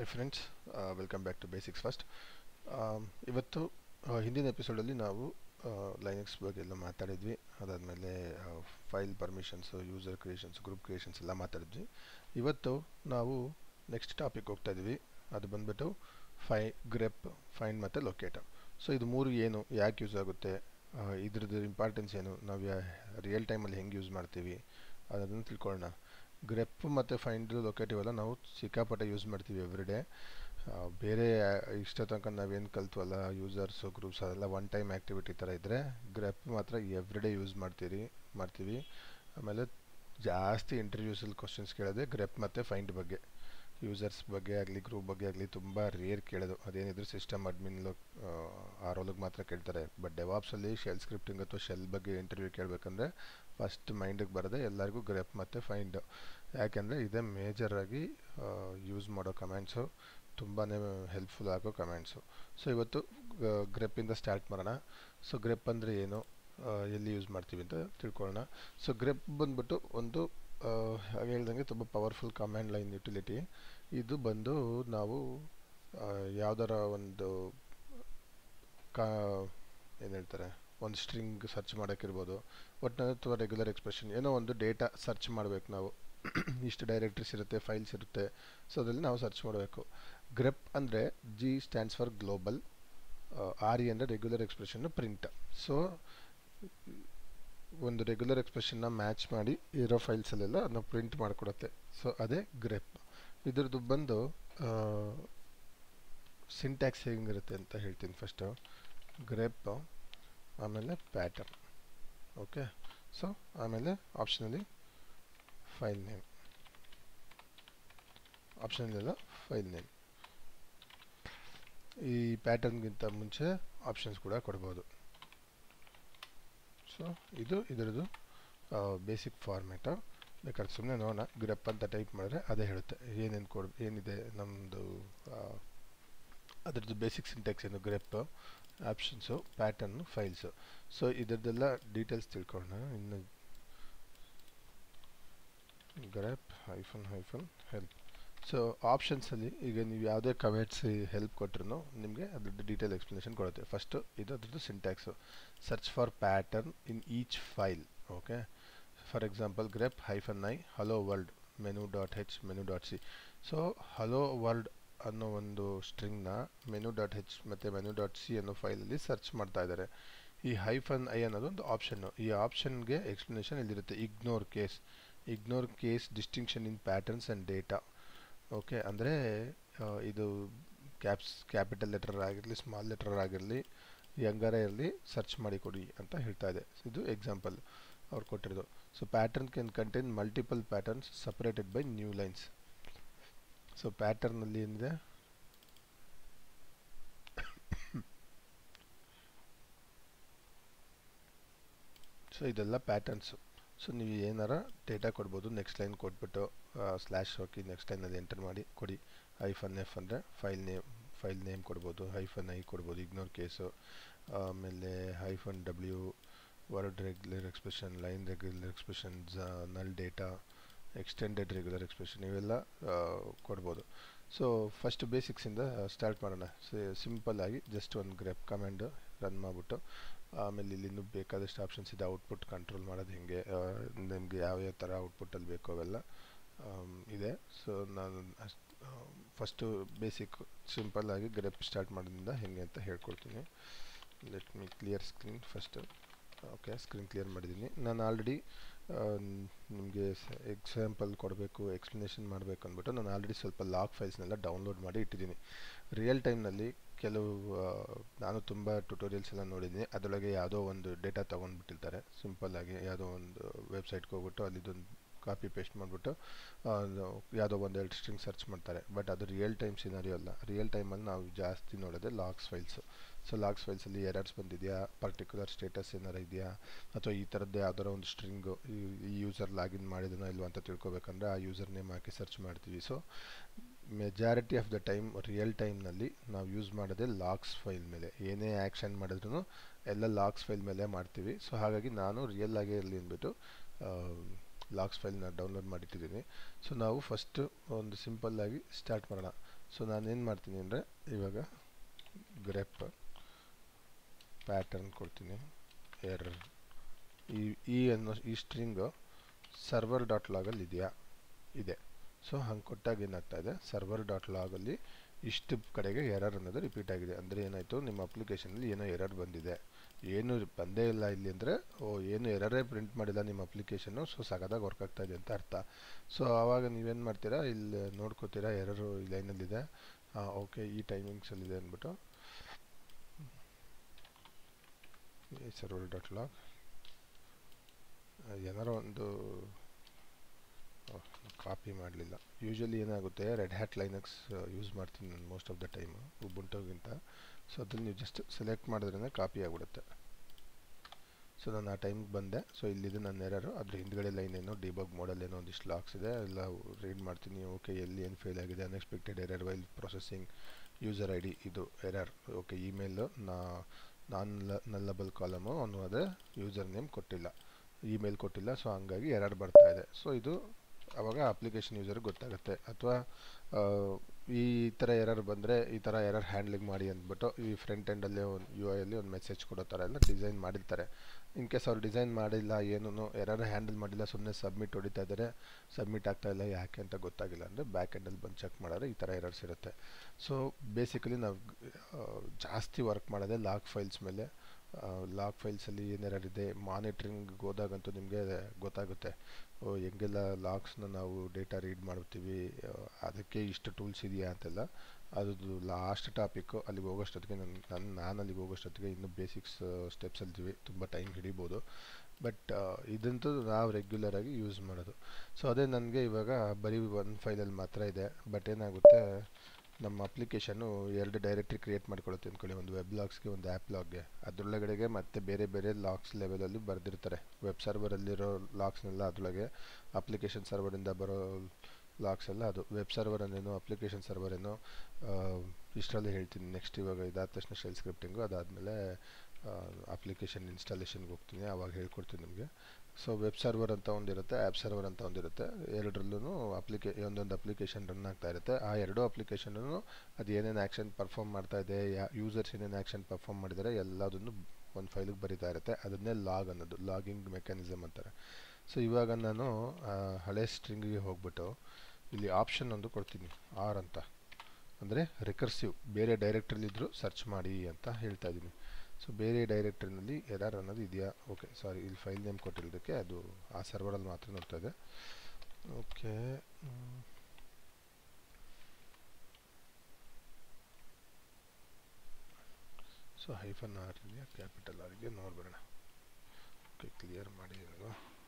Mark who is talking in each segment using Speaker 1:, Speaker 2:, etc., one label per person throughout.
Speaker 1: hi friends welcome back to basics first ಇವತ್ತು ಆ, ಹಿಂದಿನ ಎಪಿಸೋಡಲ್ಲಿ ನಾವು ಲೈನಕ್ಸ್ ಬಗ್ಗೆ ಎಲ್ಲ ಮಾತಾಡಿದ್ವಿ ಅದಾದಮೇಲೆ file permissions user creations group creations ಎಲ್ಲ ಮಾತಾಡಿದ್ವಿ ಇವತ್ತು ನಾವು ನೆಕ್ಸ್ಟ್ ಟಾಪಿಕ್ ಹೋಗ್ತಾ ಇದ್ವಿ ಅದು ಬಂದ್ಬಿಟ್ಟು ಫೈ ಗ್ರೆಪ್ ಫೈಂಡ್ ಮತ್ತು ಲೊಕೇಟರ್ ಸೊ ಇದು ಮೂರು ಏನು ಯಾಕೆ ಯೂಸ್ ಆಗುತ್ತೆ ಆ, ಇದ್ರದ್ದು ಇಂಪಾರ್ಟೆನ್ಸ್ ಏನು ನಾವು ಯಾ ರಿಯಲ್ ಟೈಮಲ್ಲಿ ಹೆಂಗೆ ಯೂಸ್ ಮಾಡ್ತೀವಿ ಅದನ್ನು ತಿಳ್ಕೊಳ್ಳೋಣ ಗ್ರೆಪ್ ಮತ್ತು ಫೈಂಡ್ ಲೊಕೇಟಿವ್ ಎಲ್ಲ ನಾವು ಸಿಕ್ಕಾಪಟ್ಟೆ ಯೂಸ್ ಮಾಡ್ತೀವಿ ಎವ್ರಿ ಡೇ ಬೇರೆ ಇಷ್ಟ ತನಕ ನಾವೇನು ಕಲ್ತ್ವಲ್ಲ ಯೂಸರ್ಸು ಗ್ರೂಪ್ಸ್ ಅದೆಲ್ಲ ಒನ್ ಟೈಮ್ ಆ್ಯಕ್ಟಿವಿಟಿ ಥರ ಇದ್ದರೆ ಗ್ರೆಪ್ ಮಾತ್ರ ಎವ್ರಿ ಡೇ ಯೂಸ್ ಮಾಡ್ತೀರಿ ಮಾಡ್ತೀವಿ ಆಮೇಲೆ ಜಾಸ್ತಿ ಇಂಟರ್ವ್ಯೂಸಲ್ಲಿ ಕ್ವಶನ್ಸ್ ಕೇಳೋದೆ ಗ್ರೆಪ್ ಮತ್ತು ಫೈಂಡ್ ಬಗ್ಗೆ ಯೂಸರ್ಸ್ ಬಗ್ಗೆ ಆಗಲಿ ಗ್ರೂಪ್ ಬಗ್ಗೆ ಆಗಲಿ ತುಂಬ ರೇರ್ ಕೇಳೋದು ಅದೇನಿದ್ರು ಸಿಸ್ಟಮ್ ಅಡ್ಮಿನ್ ಆ ರೋಲಿಗೆ ಮಾತ್ರ ಕೇಳ್ತಾರೆ ಬಟ್ ಡೆವಾಪ್ಸಲ್ಲಿ ಶೆಲ್ ಸ್ಕ್ರಿಪ್ಟಿಂಗ್ ಅಥವಾ ಶೆಲ್ ಬಗ್ಗೆ ಇಂಟರ್ವ್ಯೂ ಕೇಳಬೇಕಂದ್ರೆ ಫಸ್ಟ್ ಮೈಂಡಿಗೆ ಬರೋದೆ ಎಲ್ಲರಿಗೂ ಗ್ರೆಪ್ ಮತ್ತು ಫೈಂಡ್ ಯಾಕೆಂದರೆ ಇದೇ ಮೇಜರಾಗಿ ಯೂಸ್ ಮಾಡೋ ಕಮೆಂಟ್ಸು ತುಂಬಾ ಹೆಲ್ಪ್ಫುಲ್ ಆಗೋ ಕಮೆಂಟ್ಸು ಸೊ ಇವತ್ತು ಗ್ರೆಪ್ಪಿಂದ ಸ್ಟಾರ್ಟ್ ಮಾಡೋಣ ಸೊ ಗ್ರೆಪ್ ಅಂದರೆ ಏನು ಆ, ಎಲ್ಲಿ ಯೂಸ್ ಮಾಡ್ತೀವಿ ಅಂತ ತಿಳ್ಕೊಳ್ಳೋಣ ಸೊ ಗ್ರೆಪ್ ಬಂದ್ಬಿಟ್ಟು ಒಂದು ಆ, ಹಾಗೆ ಹೇಳ್ದಂಗೆ ತುಂಬ ಪವರ್ಫುಲ್ ಕಮ್ಯಾಂಡ್ ಲೈನ್ ಯುಟಿಲಿಟಿ ಇದು ಬಂದು ನಾವು ಆ, ಯಾವ್ದಾರ ಒಂದು ಕಾ ಏನು ಹೇಳ್ತಾರೆ ಒಂದು ಸ್ಟ್ರಿಂಗ್ ಸರ್ಚ್ ಮಾಡೋಕ್ಕಿರ್ಬೋದು ಒಟ್ಟಿನಲ್ಲಿ ಅಥವಾ ರೆಗ್ಯುಲರ್ ಎಕ್ಸ್ಪ್ರೆಷನ್ ಏನೋ ಒಂದು ಡೇಟಾ ಸರ್ಚ್ ಮಾಡಬೇಕು ನಾವು ಇಷ್ಟು ಡೈರೆಕ್ಟ್ರೀಸ್ ಇರುತ್ತೆ ಫೈಲ್ಸ್ ಇರುತ್ತೆ ಸೊ ಅದರಲ್ಲಿ ನಾವು ಸರ್ಚ್ ಮಾಡಬೇಕು ಗ್ರೆಪ್ ಅಂದರೆ G stands for global R E ಅಂದರೆ ರೆಗ್ಯುಲರ್ ಎಕ್ಸ್ಪ್ರೆಷನ್ನು ಪ್ರಿಂಟ್ ಸೊ ಒಂದು ರೆಗ್ಯುಲರ್ ಎಕ್ಸ್ಪ್ರೆಷನ್ನ ಮ್ಯಾಚ್ ಮಾಡಿ ಇರೋ ಫೈಲ್ಸಲ್ಲೆಲ್ಲ ಅದನ್ನ ಪ್ರಿಂಟ್ ಮಾಡಿಕೊಡುತ್ತೆ ಸೊ ಅದೇ ಗ್ರೆಪ್ ಇದ್ರದ್ದು ಬಂದು ಸಿಂಟ್ಯಾಕ್ಸ್ ಹೇಗಿರುತ್ತೆ ಅಂತ ಹೇಳ್ತೀನಿ ಫಸ್ಟು ಗ್ರೆಪ್ ಆಮೇಲೆ ಪ್ಯಾಟರ್ನ್ ಓಕೆ ಸೊ ಆಮೇಲೆ ಆಪ್ಷನಲ್ಲಿ ಫೈಲ್ ನೇಮ್ ಆಪ್ಷನಲ್ಲೆಲ್ಲ ಫೈಲ್ ನೇಮ್ ಈ ಪ್ಯಾಟರ್ನ್ಗಿಂತ ಮುಂಚೆ ಆಪ್ಷನ್ಸ್ ಕೂಡ ಕೊಡ್ಬೋದು ಸೊ ಇದು ಇದರದ್ದು ಬೇಸಿಕ್ ಫಾರ್ಮೇಟು ಬೇಕಾದ್ರೆ ಸುಮ್ಮನೆ ನೋಡೋಣ ಗ್ರೆಪ್ ಅಂತ ಟೈಪ್ ಮಾಡಿದ್ರೆ ಅದೇ ಹೇಳುತ್ತೆ ಏನೇನು ಕೊಡ್ ಏನಿದೆ ನಮ್ಮದು ಅದರದ್ದು ಬೇಸಿಕ್ ಸಿಂಟ್ಯಾಕ್ಸ್ ಏನು grep options pattern files so ಇದರದ್ದೆಲ್ಲ ಡೀಟೇಲ್ಸ್ ತಿಳ್ಕೊಳ್ಳೋಣ ಇನ್ನು grep hyphen hyphen help so ಆಪ್ಷನ್ಸಲ್ಲಿ ಈಗ ನೀವು ಯಾವುದೇ ಕಮೆಂಟ್ಸ್ ಹೆಲ್ಪ್ ಕೊಟ್ರು ನಿಮಗೆ ಅದ್ರದ್ದು ಡೀಟೇಲ್ ಎಕ್ಸ್ಪ್ಲನೇಷನ್ ಕೊಡುತ್ತೆ ಫಸ್ಟು ಇದು ಅದ್ರದ್ದು syntax search for pattern in each file okay for example grep hyphen I hello world menu dot H menu dot C so hello world ಅನ್ನೋ ಒಂದು ಸ್ಟ್ರಿಂಗ್ನ ಮೆನು ಡಾಟ್ ಹೆಚ್ ಮತ್ತು ಮೆನು ಡಾಟ್ ಸಿ ಅನ್ನೋ ಫೈಲಲ್ಲಿ search ಮಾಡ್ತಾ ಇದ್ದಾರೆ ಈ ಹೈಫನ್ ಐ ಅನ್ನೋದು ಒಂದು ಆಪ್ಷನ್ನು ಈ ಆಪ್ಷನ್ಗೆ ಎಕ್ಸ್ಪ್ಲನೇಷನ್ ಇಲ್ಲಿರುತ್ತೆ ignore case ignore case distinction in patterns and data okay ಅಂದರೆ ಇದು ಕ್ಯಾಪ್ಸ್ ಕ್ಯಾಪಿಟಲ್ ಲೆಟರ್ ಆಗಿರಲಿ ಸ್ಮಾಲ್ ಲೆಟರ್ ಆಗಿರಲಿ ಹೆಂಗಾರ ಇರಲಿ ಸರ್ಚ್ ಮಾಡಿ ಕೊಡಿ ಅಂತ ಹೇಳ್ತಾ ಇದೆ ಇದು ಎಕ್ಸಾಂಪಲ್ ಅವ್ರು ಕೊಟ್ಟಿರೋದು so pattern can contain multiple patterns separated by new lines so ಪ್ಯಾಟರ್ನಲ್ಲಿ ಏನಿದೆ ಸೊ ಇದೆಲ್ಲ ಪ್ಯಾಟರ್ನ್ಸು ಸೊ ನೀವು ಏನಾರ ಡೇಟಾ ಕೊಡ್ಬೋದು ನೆಕ್ಸ್ಟ್ ಲೈನ್ ಕೊಟ್ಬಿಟ್ಟು ಸ್ಲ್ಯಾಶ್ ಹಾಕಿ ನೆಕ್ಸ್ಟ್ ಲೈನಲ್ಲಿ ಎಂಟರ್ ಮಾಡಿ ಕೊಡಿ ಐಫನ್ ಎಫ್ ಅಂದರೆ ಫೈಲ್ ನೇಮ್ ಫೈಲ್ ನೇಮ್ ಕೊಡ್ಬೋದು ಹೈಫನ್ ಐ ಕೊಡ್ಬೋದು ಇಗ್ನೋರ್ ಕೇಸು ಆಮೇಲೆ hyphen W word regular expression line regular expressions null data extended regular expression ಇವೆಲ್ಲ ಆ, ಕೊಡ್ಬೋದು ಸೊ ಫಸ್ಟ್ ಬೇಸಿಕ್ಸಿಂದ ಸ್ಟಾರ್ಟ್ ಮಾಡೋಣ ಸಿಂಪಲ್ ಆಗಿ ಜಸ್ಟ್ ಒಂದು ಗ್ರೆಪ್ ಕಮೆಂಡ್ ರನ್ ಮಾಡಿಬಿಟ್ಟು ಆಮೇಲೆ ಇಲ್ಲಿ ಇನ್ನೂ ಬೇಕಾದಷ್ಟು ಆಪ್ಷನ್ಸ್ ಇದೆ ಔಟ್ಪುಟ್ ಕಂಟ್ರೋಲ್ ಮಾಡೋದು ಹೆಂಗೆ ನಿಮಗೆ ಯಾವ ಯಾವ ಥರ ಔಟ್ಪುಟ್ಟಲ್ಲಿ ಬೇಕು ಅವೆಲ್ಲ ಆಮ್, ಇದೆ ಸೊ ನಾನು ಅಷ್ಟು ಫಸ್ಟು ಬೇಸಿಕ್ ಸಿಂಪಲ್ ಆಗಿ ಗ್ರೆಪ್ ಸ್ಟಾರ್ಟ್ ಮಾಡೋದ್ರಿಂದ ಹೆಂಗೆ ಅಂತ ಹೇಳ್ಕೊಡ್ತೀನಿ let me clear screen first okay screen clear ಮಾಡಿದ್ದೀನಿ ನಾನು ಆಲ್ರೆಡಿ ನಿಮಗೆ ಎಕ್ಸಾಂಪಲ್ ಕೊಡಬೇಕು ಎಕ್ಸ್ಪ್ಲನೇಷನ್ ಮಾಡಬೇಕು ಅಂದ್ಬಿಟ್ಟು ನಾನು ಆಲ್ರೆಡಿ ಸ್ವಲ್ಪ ಲಾಗ್ ಫೈಲ್ಸ್ನೆಲ್ಲ ಡೌನ್ಲೋಡ್ ಮಾಡಿ ಇಟ್ಟಿದ್ದೀನಿ ರಿಯಲ್ ಟೈಮ್ನಲ್ಲಿ ಕೆಲವು ಆ, ನಾನು ತುಂಬ ಟ್ಯುಟೋರಿಯಲ್ಸ್ ಎಲ್ಲ ನೋಡಿದ್ದೀನಿ ಅದರೊಳಗೆ ಯಾವುದೋ ಒಂದು ಡೇಟಾ ತೊಗೊಂಡ್ಬಿಟ್ಟಿರ್ತಾರೆ ಸಿಂಪಲ್ಲಾಗಿ ಯಾವುದೋ ಒಂದು ವೆಬ್ಸೈಟ್ಗೆ ಹೋಗ್ಬಿಟ್ಟು ಅಲ್ಲಿದೊಂದು ಕಾಪಿ ಪೇಸ್ಟ್ ಮಾಡಿಬಿಟ್ಟು ಯಾವುದೋ ಒಂದೆರಡು ಸ್ಟ್ರಿಂಗ್ ಸರ್ಚ್ ಮಾಡ್ತಾರೆ ಬಟ್ ಅದು ರಿಯಲ್ ಟೈಮ್ ಸಿನಾರಿಯೋ ಅಲ್ಲ ರಿಯಲ್ ಟೈಮಲ್ಲಿ ನಾವು ಜಾಸ್ತಿ ನೋಡೋದೆ ಲಾಗ್ಸ್ ಫೈಲ್ಸು ಸೊ ಲಾಗ್ಸ್ ಫೈಲ್ಸಲ್ಲಿ ಎರರ್ಸ್ ಬಂದಿದೆಯಾ ಪರ್ಟಿಕ್ಯುಲರ್ ಸ್ಟೇಟಸ್ ಏನಾರ ಇದೆಯಾ ಅಥವಾ ಈ ಥರದ್ದು ಯಾವ್ದಾರ ಒಂದು ಸ್ಟ್ರಿಂಗು ಈ ಯೂಸರ್ ಲಾಗಿನ್ ಮಾಡಿದನೋ ಇಲ್ವಾ ಅಂತ ತಿಳ್ಕೊಬೇಕಂದ್ರೆ ಆ ಯೂಸರ್ ನೇಮ್ ಹಾಕಿ ಸರ್ಚ್ ಮಾಡ್ತೀವಿ so majority of the time real ಟೈಮ್ನಲ್ಲಿ ನಾವು ಯೂಸ್ ಮಾಡೋದೇ ಲಾಗ್ಸ್ ಫೈಲ್ ಮೇಲೆ ಏನೇ ಆ್ಯಕ್ಷನ್ ಮಾಡಿದ್ರು ಎಲ್ಲ ಲಾಗ್ಸ್ ಫೈಲ್ ಮೇಲೆ ಮಾಡ್ತೀವಿ ಸೊ ಹಾಗಾಗಿ ನಾನು ರಿಯಲ್ ಆಗೇ ಇರಲಿ ಅಂದ್ಬಿಟ್ಟು ಲಾಗ್ಸ್ ಫೈಲ್ನ ಡೌನ್ಲೋಡ್ ಮಾಡಿಟ್ಟಿದ್ದೀನಿ ಸೊ ನಾವು ಫಸ್ಟ್ ಒಂದು ಸಿಂಪಲ್ಲಾಗಿ ಸ್ಟಾರ್ಟ್ ಮಾಡೋಣ ಸೊ ನಾನೇನು ಮಾಡ್ತೀನಿ ಅಂದರೆ ಇವಾಗ ಗ್ರೆಪ್ ಪ್ಯಾಟರ್ನ್ ಕೊಡ್ತೀನಿ ಎರರ್ ಈ ಈ ಅನ್ನೋ ಈ ಸ್ಟ್ರಿಂಗು ಸರ್ವರ್ ಡಾಟ್ ಲಾಗಲ್ಲಿ ಇದೆಯಾ ಇದೆ ಸೊ ಹಂಗೆ ಕೊಟ್ಟಾಗ ಏನಾಗ್ತಾ ಇದೆ ಸರ್ವರ್ ಡಾಟ್ ಲಾಗಲ್ಲಿ ಇಷ್ಟು ಕಡೆಗೆ ಎರರ್ ಅನ್ನೋದು ರಿಪೀಟ್ ಆಗಿದೆ ಅಂದರೆ ಏನಾಯಿತು ನಿಮ್ಮ ಅಪ್ಲಿಕೇಶನಲ್ಲಿ ಏನೋ ಎರರ್ ಬಂದಿದೆ ಏನು ಬಂದೇ ಇಲ್ಲ ಇಲ್ಲಿ ಅಂದರೆ ಓ ಏನು ಎರರೇ ಪ್ರಿಂಟ್ ಮಾಡಿಲ್ಲ ನಿಮ್ಮ ಅಪ್ಲಿಕೇಶನ್ನು ಸೊ ಸಗದಾಗಿ ವರ್ಕ್ ಆಗ್ತಾ ಇದೆ ಅಂತ ಅರ್ಥ ಸೊ ಆವಾಗ ನೀವೇನು ಮಾಡ್ತೀರಾ ಇಲ್ಲಿ ನೋಡ್ಕೋತೀರಾ ಎರರು ಈ ಲೈನಲ್ಲಿದೆ ಹಾಂ ಓಕೆ ಈ ಟೈಮಿಂಗ್ಸಲ್ಲಿದೆ ಅಂದ್ಬಿಟ್ಟು ಸರ್ವರ್ ಡಾಟ್ ಲಾಗ್ ಏನಾರೋ ಒಂದು ಕಾಪಿ ಮಾಡಲಿಲ್ಲ ಯೂಶ್ವಲಿ ಏನಾಗುತ್ತೆ ರೆಡ್ ಹ್ಯಾಟ್ ಲೈನಕ್ಸ್ ಯೂಸ್ ಮಾಡ್ತೀನಿ ನಾನು ಮೋಸ್ಟ್ ಆಫ್ ದ ಟೈಮು ಉಬುಂಟೋಗಿಂತ ಸೊ ಅದ್ರಲ್ಲಿ ನೀವು ಜಸ್ಟ್ ಸೆಲೆಕ್ಟ್ ಮಾಡಿದ್ರೇ ಕಾಪಿ ಆಗಿಬಿಡುತ್ತೆ ಸೊ ನಾನು ಆ ಟೈಮ್ಗೆ ಬಂದೆ ಸೊ ಇಲ್ಲಿದೆ ನನ್ನ ಎರರು ಅದ್ರ ಹಿಂದ್ಗಡೆ ಲೈನ್ ಏನೋ ಡಿಬಗ್ ಮಾಡಲ್ ಏನೋ ಒಂದಿಷ್ಟು ಲಾಕ್ಸ್ ಇದೆ ಎಲ್ಲ ರೀಡ್ ಮಾಡ್ತೀನಿ ಓಕೆ ಎಲ್ಲಿ ಏನು ಫೇಲ್ ಆಗಿದೆ unexpected error while processing user I D ಇದು ಎರರ್ ಓಕೆ ಇಮೇಲು ನಾ ನಾನ್ ನಲ್ಲಬಲ್ ಕಾಲಮು ಅವನು ಅದೇ ಯೂಸರ್ ನೇಮ್ ಕೊಟ್ಟಿಲ್ಲ ಇಮೇಲ್ ಕೊಟ್ಟಿಲ್ಲ ಸೊ ಹಂಗಾಗಿ ಎರರ್ ಬರ್ತಾ ಇದೆ ಸೊ ಇದು ಆವಾಗ ಅಪ್ಲಿಕೇಶನ್ ಯೂಸರ್ಗೆ ಗೊತ್ತಾಗುತ್ತೆ ಅಥವಾ ಈ ಥರ ಎರರ್ ಬಂದರೆ ಈ ಥರ ಎರರ್ ಹ್ಯಾಂಡ್ಲಿಂಗ್ ಮಾಡಿ ಅಂದ್ಬಿಟ್ಟು ಈ ಫ್ರಂಟ್ ಎಂಡಲ್ಲಿ ಒಂದು ಯು ಐಯಲ್ಲಿ ಒಂದು ಮೆಸೇಜ್ ಕೊಡೋ ಥರ ಎಲ್ಲ ಡಿಸೈನ್ ಮಾಡಿರ್ತಾರೆ ಇನ್ ಕೇಸ್ ಅವ್ರು ಡಿಸೈನ್ ಮಾಡಿಲ್ಲ ಏನೂ ಎರರ್ ಹ್ಯಾಂಡಲ್ ಮಾಡಿಲ್ಲ ಸುಮ್ಮನೆ ಸಬ್ಮಿಟ್ ಹೊಡಿತಾ ಇದ್ದಾರೆ ಸಬ್ಮಿಟ್ ಆಗ್ತಾ ಇಲ್ಲ ಯಾಕೆ ಅಂತ ಗೊತ್ತಾಗಿಲ್ಲ ಅಂದರೆ ಬ್ಯಾಕ್ ಎಂಡಲ್ಲಿ ಬಂದು ಚೆಕ್ ಮಾಡಿದ್ರೆ ಈ ಥರ ಎರರ್ಸ್ ಇರುತ್ತೆ ಸೊ ಬೇಸಿಕಲಿ ನಾವು ಜಾಸ್ತಿ ವರ್ಕ್ ಮಾಡೋದೇ ಲಾಗ್ ಫೈಲ್ಸ್ ಮೇಲೆ ಲಾಗ್ ಫೈಲ್ಸಲ್ಲಿ ಏನೆರರ್ ಇದೆ ಮಾನಿಟ್ರಿಂಗ್ ಹೋದಾಗಂತೂ ನಿಮಗೆ ಗೊತ್ತಾಗುತ್ತೆ ಓ ಹೆಂಗೆಲ್ಲ ಲಾಗ್ಸ್ನ ನಾವು ಡೇಟಾ ರೀಡ್ ಮಾಡ್ತೀವಿ ಅದಕ್ಕೆ ಇಷ್ಟು ಟೂಲ್ಸ್ ಇದೆಯಾ ಅಂತೆಲ್ಲ ಅದು ಲಾಸ್ಟ್ ಟಾಪಿಕ್ಕು ಅಲ್ಲಿಗೆ ಹೋಗೋಷ್ಟೊತ್ತಿಗೆ ನನ್ನ ನನ್ನ ನಾನು ಅಲ್ಲಿಗೆ ಹೋಗೋಷ್ಟೊತ್ತಿಗೆ ಇನ್ನೂ ಬೇಸಿಕ್ಸ್ ಸ್ಟೆಪ್ಸ್ ಅಲ್ಲಿದ್ದೀವಿ ತುಂಬ ಟೈಮ್ ಹಿಡಿಬೋದು ಬಟ್ ಇದಂತೂ ನಾವು ರೆಗ್ಯುಲರಾಗಿ ಯೂಸ್ ಮಾಡೋದು ಸೊ ಅದೇ ನನಗೆ ಇವಾಗ ಬರೀ ಒಂದು ಫೈಲಲ್ಲಿ ಮಾತ್ರ ಇದೆ ಬಟ್ ಏನಾಗುತ್ತೆ ನಮ್ಮ ಅಪ್ಲಿಕೇಶನ್ನು ಎರಡು ಡೈರೆಕ್ಟ್ರಿ ಕ್ರಿಯೇಟ್ ಮಾಡ್ಕೊಳ್ಳುತ್ತೆ ಅಂದ್ಕೊಳ್ಳಿ ಒಂದು ವೆಬ್ ಲಾಗ್ಸ್ಗೆ ಒಂದು ಆ್ಯಪ್ ಲಾಗ್ಗೆ ಅದರೊಳಗಡೆಗೆ ಮತ್ತೆ ಬೇರೆ ಬೇರೆ ಲಾಕ್ಸ್ ಲೆವೆಲಲ್ಲಿ ಬರೆದಿರ್ತಾರೆ ವೆಬ್ ಸರ್ವರಲ್ಲಿರೋ ಲಾಕ್ಸ್ನೆಲ್ಲ ಅದರೊಳಗೆ ಅಪ್ಲಿಕೇಶನ್ ಸರ್ವರಿಂದ ಬರೋ ಲಾಕ್ಸ್ ಎಲ್ಲ ಅದು ವೆಬ್ ಸರ್ವರ್ ಅನ್ನೇನು ಅಪ್ಲಿಕೇಶನ್ ಸರ್ವರ್ ಏನೋ ಇಷ್ಟರಲ್ಲಿ ಹೇಳ್ತೀನಿ ನೆಕ್ಸ್ಟ್ ಇವಾಗ ಇದಾದ ತಕ್ಷಣ ಶೆಲ್ ಸ್ಕ್ರಿಪ್ಟಿಂಗು ಅದಾದಮೇಲೆ ಅಪ್ಲಿಕೇಶನ್ ಇನ್ಸ್ಟಾಲೇಷನ್ಗೆ ಹೋಗ್ತೀನಿ ಆವಾಗ ಹೇಳ್ಕೊಡ್ತೀನಿ ನಿಮಗೆ ಸೊ ವೆಬ್ ಸರ್ವರ್ ಅಂತ ಒಂದಿರುತ್ತೆ ಆ್ಯಪ್ ಸರ್ವರ್ ಅಂತ ಒಂದಿರುತ್ತೆ ಎರಡರಲ್ಲೂ ಅಪ್ಲಿಕೇ ಒಂದೊಂದು ಅಪ್ಲಿಕೇಶನ್ ರನ್ ಆಗ್ತಾ ಇರುತ್ತೆ ಆ ಎರಡೂ ಅಪ್ಲಿಕೇಶನ್ನು ಅದು ಏನೇನು ಆ್ಯಕ್ಷನ್ ಪರ್ಫಾರ್ಮ್ ಮಾಡ್ತಾ ಇದೆ ಯಾ ಯೂಸರ್ಸ್ ಏನೇನು ಆ್ಯಕ್ಷನ್ ಪರ್ಫಾರ್ಮ್ ಮಾಡಿದ್ದಾರೆ ಎಲ್ಲದನ್ನು ಒಂದು ಫೈಲಿಗೆ ಬರಿತಾ ಇರುತ್ತೆ ಅದನ್ನೇ ಲಾಗ್ ಅನ್ನೋದು ಲಾಗಿಂಗ್ ಮೆಕ್ಯಾನಿಸಮ್ ಅಂತಾರೆ ಸೊ ಇವಾಗ ನಾನು ಹಳೆ ಸ್ಟ್ರಿಂಗಿಗೆ ಹೋಗ್ಬಿಟ್ಟು ಇಲ್ಲಿ ಆಪ್ಷನ್ ಒಂದು ಕೊಡ್ತೀನಿ ಆರ್ ಅಂತ ಅಂದರೆ ರಿಕರ್ಸಿವ್ ಬೇರೆ ಡೈರೆಕ್ಟ್ರಲ್ಲಿದ್ದರೂ ಸರ್ಚ್ ಮಾಡಿ ಅಂತ ಹೇಳ್ತಾ ಇದ್ದೀನಿ ಸೊ ಬೇರೆ ಡೈರೆಕ್ಟ್ರಿನಲ್ಲಿ ಎರರ್ ಅನ್ನೋದು ಇದೆಯಾ ಓಕೆ ಸಾರಿ ಇಲ್ಲಿ ಫೈಲ್ ನೇಮ್ ಕೊಟ್ಟಿರೋದಕ್ಕೆ ಅದು ಆ ಸರ್ವರಲ್ಲಿ ಮಾತ್ರ ನೋಡ್ತಾ ಇದೆ ಓಕೆ ಸೊ ಹೈಫನ್ ಆರ್ ಇದೆಯಾ ಕ್ಯಾಪಿಟಲ್ ಆರ್ ಇದೆಯಾ ನೋಡ್ಬರೋಣ ಓಕೆ ಕ್ಲಿಯರ್ ಮಾಡಿ ಅದು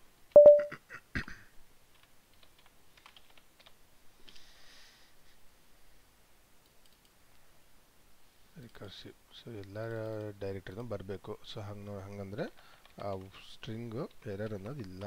Speaker 1: ರಿಕರ್ಸಿವ್ ಸೊ ಎಲ್ಲ ಡೈರೆಕ್ಟ್ರಿನೂ ಬರಬೇಕು ಸೊ ಹಂಗೆ ನೋ ಹಂಗಂದರೆ ಆ ಸ್ಟ್ರಿಂಗು ಎರರ್ ಅನ್ನೋದು ಇಲ್ಲ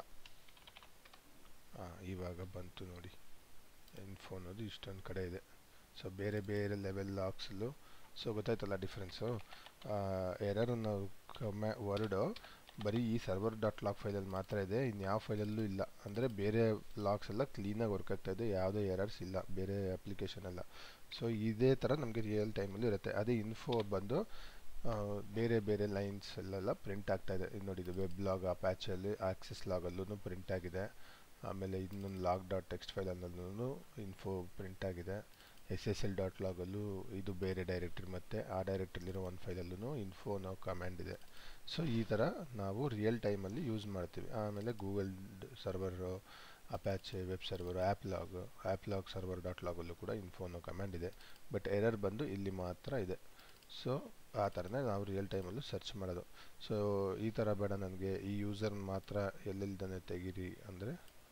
Speaker 1: ಇವಾಗ ಬಂತು ನೋಡಿ ಇನ್ಫೋ ಅನ್ನೋದು ಇಷ್ಟೊಂದು ಕಡೆ ಇದೆ ಸೊ ಬೇರೆ ಬೇರೆ ಲೆವೆಲ್ ಲಾಕ್ಸಲ್ಲೂ ಸೊ ಗೊತ್ತಾಯ್ತಲ್ಲ ಡಿಫ್ರೆನ್ಸು ಎರರ್ ನಾವು ಕಮ್ಮೆ ವರ್ಡು ಬರೀ ಈ ಸರ್ವರ್ ಡಾಟ್ ಲಾಕ್ ಫೈಲಲ್ಲಿ ಮಾತ್ರ ಇದೆ ಇನ್ನು ಯಾವ ಫೈಲಲ್ಲೂ ಇಲ್ಲ ಅಂದರೆ ಬೇರೆ ಲಾಕ್ಸ್ ಎಲ್ಲ ಕ್ಲೀನಾಗಿ ವರ್ಕ್ ಆಗ್ತಾ ಇದೆ ಯಾವುದೇ ಎರರ್ಸ್ ಇಲ್ಲ ಬೇರೆ ಅಪ್ಲಿಕೇಶನ್ ಎಲ್ಲ ಸೊ ಇದೇ ಥರ ನಮಗೆ ರಿಯಲ್ ಟೈಮಲ್ಲಿ ಇರುತ್ತೆ ಅದೇ ಇನ್ಫೋ ಬಂದು ಬೇರೆ ಬೇರೆ ಲೈನ್ಸ್ ಅಲ್ಲೆಲ್ಲ ಪ್ರಿಂಟ್ ಆಗ್ತಾ ಇದೆ ನೋಡಿ ಇದು ವೆಬ್ ಲಾಗ್ ಅಪ್ಯಾಚಲ್ಲಿ ಆಕ್ಸಿಸ್ ಲಾಗಲ್ಲೂ ಪ್ರಿಂಟ್ ಆಗಿದೆ ಆಮೇಲೆ ಇನ್ನೊಂದು ಲಾಗ್ ಡಾಟ್ ಟೆಕ್ಸ್ಟ್ ಫೈಲ್ ಅನ್ನೋದೂ ಇನ್ಫೋ ಪ್ರಿಂಟ್ ಆಗಿದೆ ಎಸ್ ಎಸ್ ಎಲ್ ಡಾಟ್ ಲಾಗಲ್ಲೂ ಇದು ಬೇರೆ ಡೈರೆಕ್ಟ್ರಿ ಮತ್ತು ಆ ಡೈರೆಕ್ಟ್ರಿಲಿರೋ ಒಂದು ಫೈಲಲ್ಲೂ ಇನ್ಫೋ ನಾವು ಕಮ್ಯಾಂಡ್ ಇದೆ ಸೊ ಈ ಥರ ನಾವು ರಿಯಲ್ ಟೈಮಲ್ಲಿ ಯೂಸ್ ಮಾಡ್ತೀವಿ ಆಮೇಲೆ Google server Apache web server app log app log server dot ಲಾಗಲ್ಲೂ ಕೂಡ ಇನ್ಫೋ ಅನ್ನೋ ಕಮ್ಯಾಂಡ್ ಇದೆ ಬಟ್ ಎರರ್ ಬಂದು ಇಲ್ಲಿ ಮಾತ್ರ ಇದೆ ಸೊ ಆ ಥರನೇ ನಾವು ರಿಯಲ್ ಟೈಮಲ್ಲೂ ಸರ್ಚ್ ಮಾಡೋದು ಸೊ ಈ ಥರ ಬೇಡ ನನಗೆ ಈ ಯೂಸರ್ ಮಾತ್ರ ಎಲ್ಲೆಲ್ದಾನೆ ತೆಗೀರಿ ಅಂದರೆ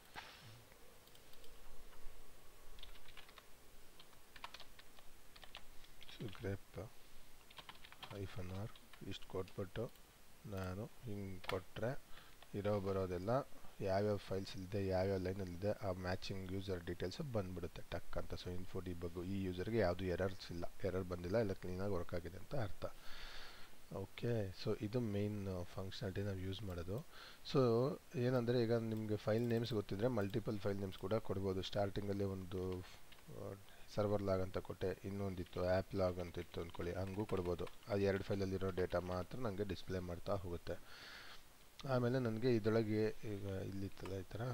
Speaker 1: ಸೊ ಗ್ರೇಪ್ ಐಫನ್ ಆರ್ ಇಷ್ಟು ಕೊಟ್ಬಿಟ್ಟು ನಾನು ಹಿಂಗೆ ಕೊಟ್ಟರೆ ಇರೋ ಬರೋದೆಲ್ಲ ಯಾವ್ಯಾವ ಫೈಲ್ಸಲ್ಲಿದೆ ಯಾವ್ಯಾವ ಲೈನಲ್ಲಿದೆ ಆ ಮ್ಯಾಚಿಂಗ್ ಯೂಸರ್ ಡೀಟೇಲ್ಸ್ ಬಂದ್ಬಿಡುತ್ತೆ ಟಕ್ ಅಂತ ಸೊ ಇನ್ಫೋ ಡಿ ಬಗ್ಗು ಈ ಯೂಸರ್ಗೆ ಯಾವುದು ಎರರ್ಸ್ ಇಲ್ಲ ಎರರ್ ಬಂದಿಲ್ಲ ಎಲ್ಲ ಕ್ಲೀನಾಗಿ ವರ್ಕ್ ಆಗಿದೆ ಅಂತ ಅರ್ಥ ಓಕೆ ಸೊ ಇದು ಮೇಯ್ನ್ ಫಂಕ್ಷನಾಲಿಟಿ ನಾವು ಯೂಸ್ ಮಾಡೋದು ಸೊ ಏನಂದರೆ ಈಗ ನಿಮಗೆ ಫೈಲ್ ನೇಮ್ಸ್ ಗೊತ್ತಿದ್ದರೆ ಮಲ್ಟಿಪಲ್ ಫೈಲ್ ನೇಮ್ಸ್ ಕೂಡ ಕೊಡ್ಬೋದು ಸ್ಟಾರ್ಟಿಂಗಲ್ಲಿ ಒಂದು ಸರ್ವರ್ ಲಾಗ್ ಅಂತ ಕೊಟ್ಟೆ ಇನ್ನೊಂದಿತ್ತು ಆ್ಯಪ್ ಲಾಗ್ ಅಂತ ಇತ್ತು ಅಂದ್ಕೊಳ್ಳಿ ಹಂಗೂ ಕೊಡ್ಬೋದು ಅದು ಎರಡು ಫೈಲಲ್ಲಿರೋ ಡೇಟಾ ಮಾತ್ರ ನನಗೆ ಡಿಸ್ಪ್ಲೇ ಮಾಡ್ತಾ ಹೋಗುತ್ತೆ ಆಮೇಲೆ ನನಗೆ ಇದರೊಳಗೆ ಈಗ ಇಲ್ಲಿತ್ತಲ್ಲ ಈ ಥರ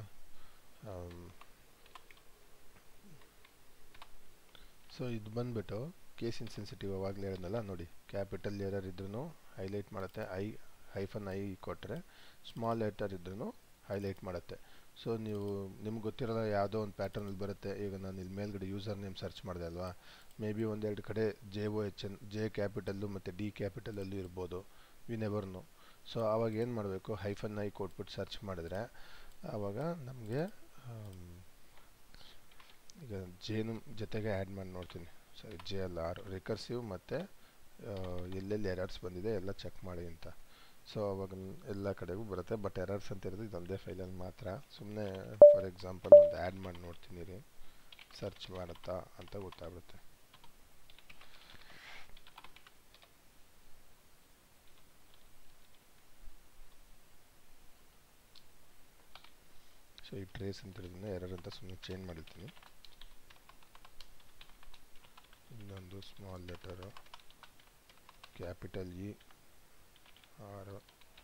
Speaker 1: ಸೊ ಇದು ಬಂದುಬಿಟ್ಟು ಕೇಸ್ ಇನ್ಸೆನ್ಸಿಟಿವ್ ಅವಾಗಲೇ ಹೇಳಿದ್ನಲ್ಲ ನೋಡಿ ಕ್ಯಾಪಿಟಲ್ ಲೆಟರ್ ಇದ್ರೂ ಹೈಲೈಟ್ ಮಾಡುತ್ತೆ ಐ ಹೈಫನ್ ಐ ಕೊಟ್ಟರೆ ಸ್ಮಾಲ್ ಲೆಟರ್ ಇದ್ರೂ ಹೈಲೈಟ್ ಮಾಡುತ್ತೆ ಸೊ ನೀವು ನಿಮ್ಗೆ ಗೊತ್ತಿರೋಲ್ಲ ಯಾವುದೋ ಒಂದು ಪ್ಯಾಟರ್ನಲ್ಲಿ ಬರುತ್ತೆ ಈಗ ನಾನು ಇಲ್ಲಿ ಮೇಲ್ಗಡೆ ಯೂಸರ್ ನೇಮ್ ಸರ್ಚ್ ಮಾಡಿದೆ ಅಲ್ವಾ ಮೇ ಬಿ ಒಂದೆರಡು ಕಡೆ J O H N J capital ಮತ್ತು ಡಿ ಕ್ಯಾಪಿಟಲಲ್ಲೂ ಇರ್ಬೋದು ವಿ ನೆವರ್ನು ಸೊ ಆವಾಗ ಏನು ಮಾಡಬೇಕು ಹೈಫನ್ ಐ ಕೊಟ್ಬಿಟ್ಟು ಸರ್ಚ್ ಮಾಡಿದ್ರೆ ಆವಾಗ ನಮಗೆ ಈಗ ಜೇನು ಜೊತೆಗೆ ಆ್ಯಡ್ ಮಾಡಿ ನೋಡ್ತೀನಿ ಸರಿ ಜೆ ಎಲ್ ಆರ್ ರಿಕರ್ಸಿವ್ ಮತ್ತು ಎಲ್ಲೆಲ್ಲಿ ಎರರ್ಸ್ ಬಂದಿದೆ ಎಲ್ಲ ಚೆಕ್ ಮಾಡಿ ಅಂತ ಸೊ ಅವಾಗ ಎಲ್ಲ ಕಡೆಗೂ ಬರುತ್ತೆ ಬಟ್ ಎರರ್ಸ್ ಅಂತ ಇರೋದು ಇದೊಂದೇ ಫೈಲಲ್ಲಿ ಮಾತ್ರ ಸುಮ್ಮನೆ ಫಾರ್ ಎಕ್ಸಾಂಪಲ್ ಒಂದು ಆ್ಯಡ್ ಮಾಡಿ ನೋಡ್ತೀನಿ ರೀ ಸರ್ಚ್ ಮಾಡುತ್ತಾ ಅಂತ ಗೊತ್ತಾಗುತ್ತೆ ಸೊ ಈ ಟ್ರೇಸ್ ಅಂತ ಹೇಳಿದ್ರೆ ಎರರ್ ಅಂತ ಸುಮ್ಮನೆ ಚೇಂಜ್ ಮಾಡಿರ್ತೀನಿ ಇನ್ನೊಂದು small letter capital E R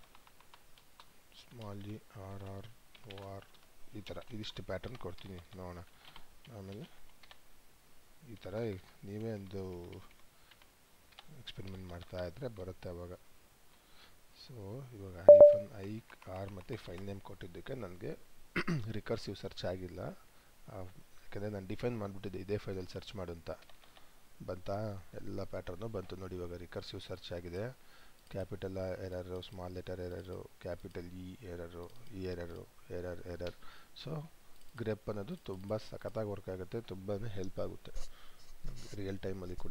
Speaker 1: small G R R O R ಈ ಥರ ಇದಿಷ್ಟು ಪ್ಯಾಟರ್ನ್ ಕೊಡ್ತೀನಿ ನೋಡೋಣ ಆಮೇಲೆ ಈ ಥರ ನೀವೇ ಒಂದು ಎಕ್ಸ್ಪೆರಿಮೆಂಟ್ ಮಾಡ್ತಾ ಇದ್ದರೆ ಬರುತ್ತೆ ಅವಾಗ ಸೊ ಇವಾಗ ಐಫನ್ ಐ ಆರ್ ಮತ್ತು ಫೈಲ್ ನೇಮ್ ಕೊಟ್ಟಿದ್ದಕ್ಕೆ ನನಗೆ ರಿಕರ್ಸಿವ್ ಸರ್ಚ್ ಆಗಿಲ್ಲ ಯಾಕಂದರೆ ನಾನು ಡಿಫೈನ್ ಮಾಡಿಬಿಟ್ಟಿದ್ದೆ ಇದೇ ಫೈಲಲ್ಲಿ ಸರ್ಚ್ ಮಾಡು ಅಂತ ಬಂತಾ ಎಲ್ಲ ಪ್ಯಾಟರ್ನು ಬಂತು ನೋಡಿ ಇವಾಗ ರಿಕರ್ಸಿವ್ ಸರ್ಚ್ ಆಗಿದೆ capital error small letter error capital E error E error error error so grep ಅನ್ನೋದು ತುಂಬ ಸಖತ್ತಾಗಿ ವರ್ಕ್ ಆಗುತ್ತೆ ತುಂಬಾ ಹೆಲ್ಪ್ ಆಗುತ್ತೆ ರಿಯಲ್ ಟೈಮಲ್ಲಿ ಕೂಡ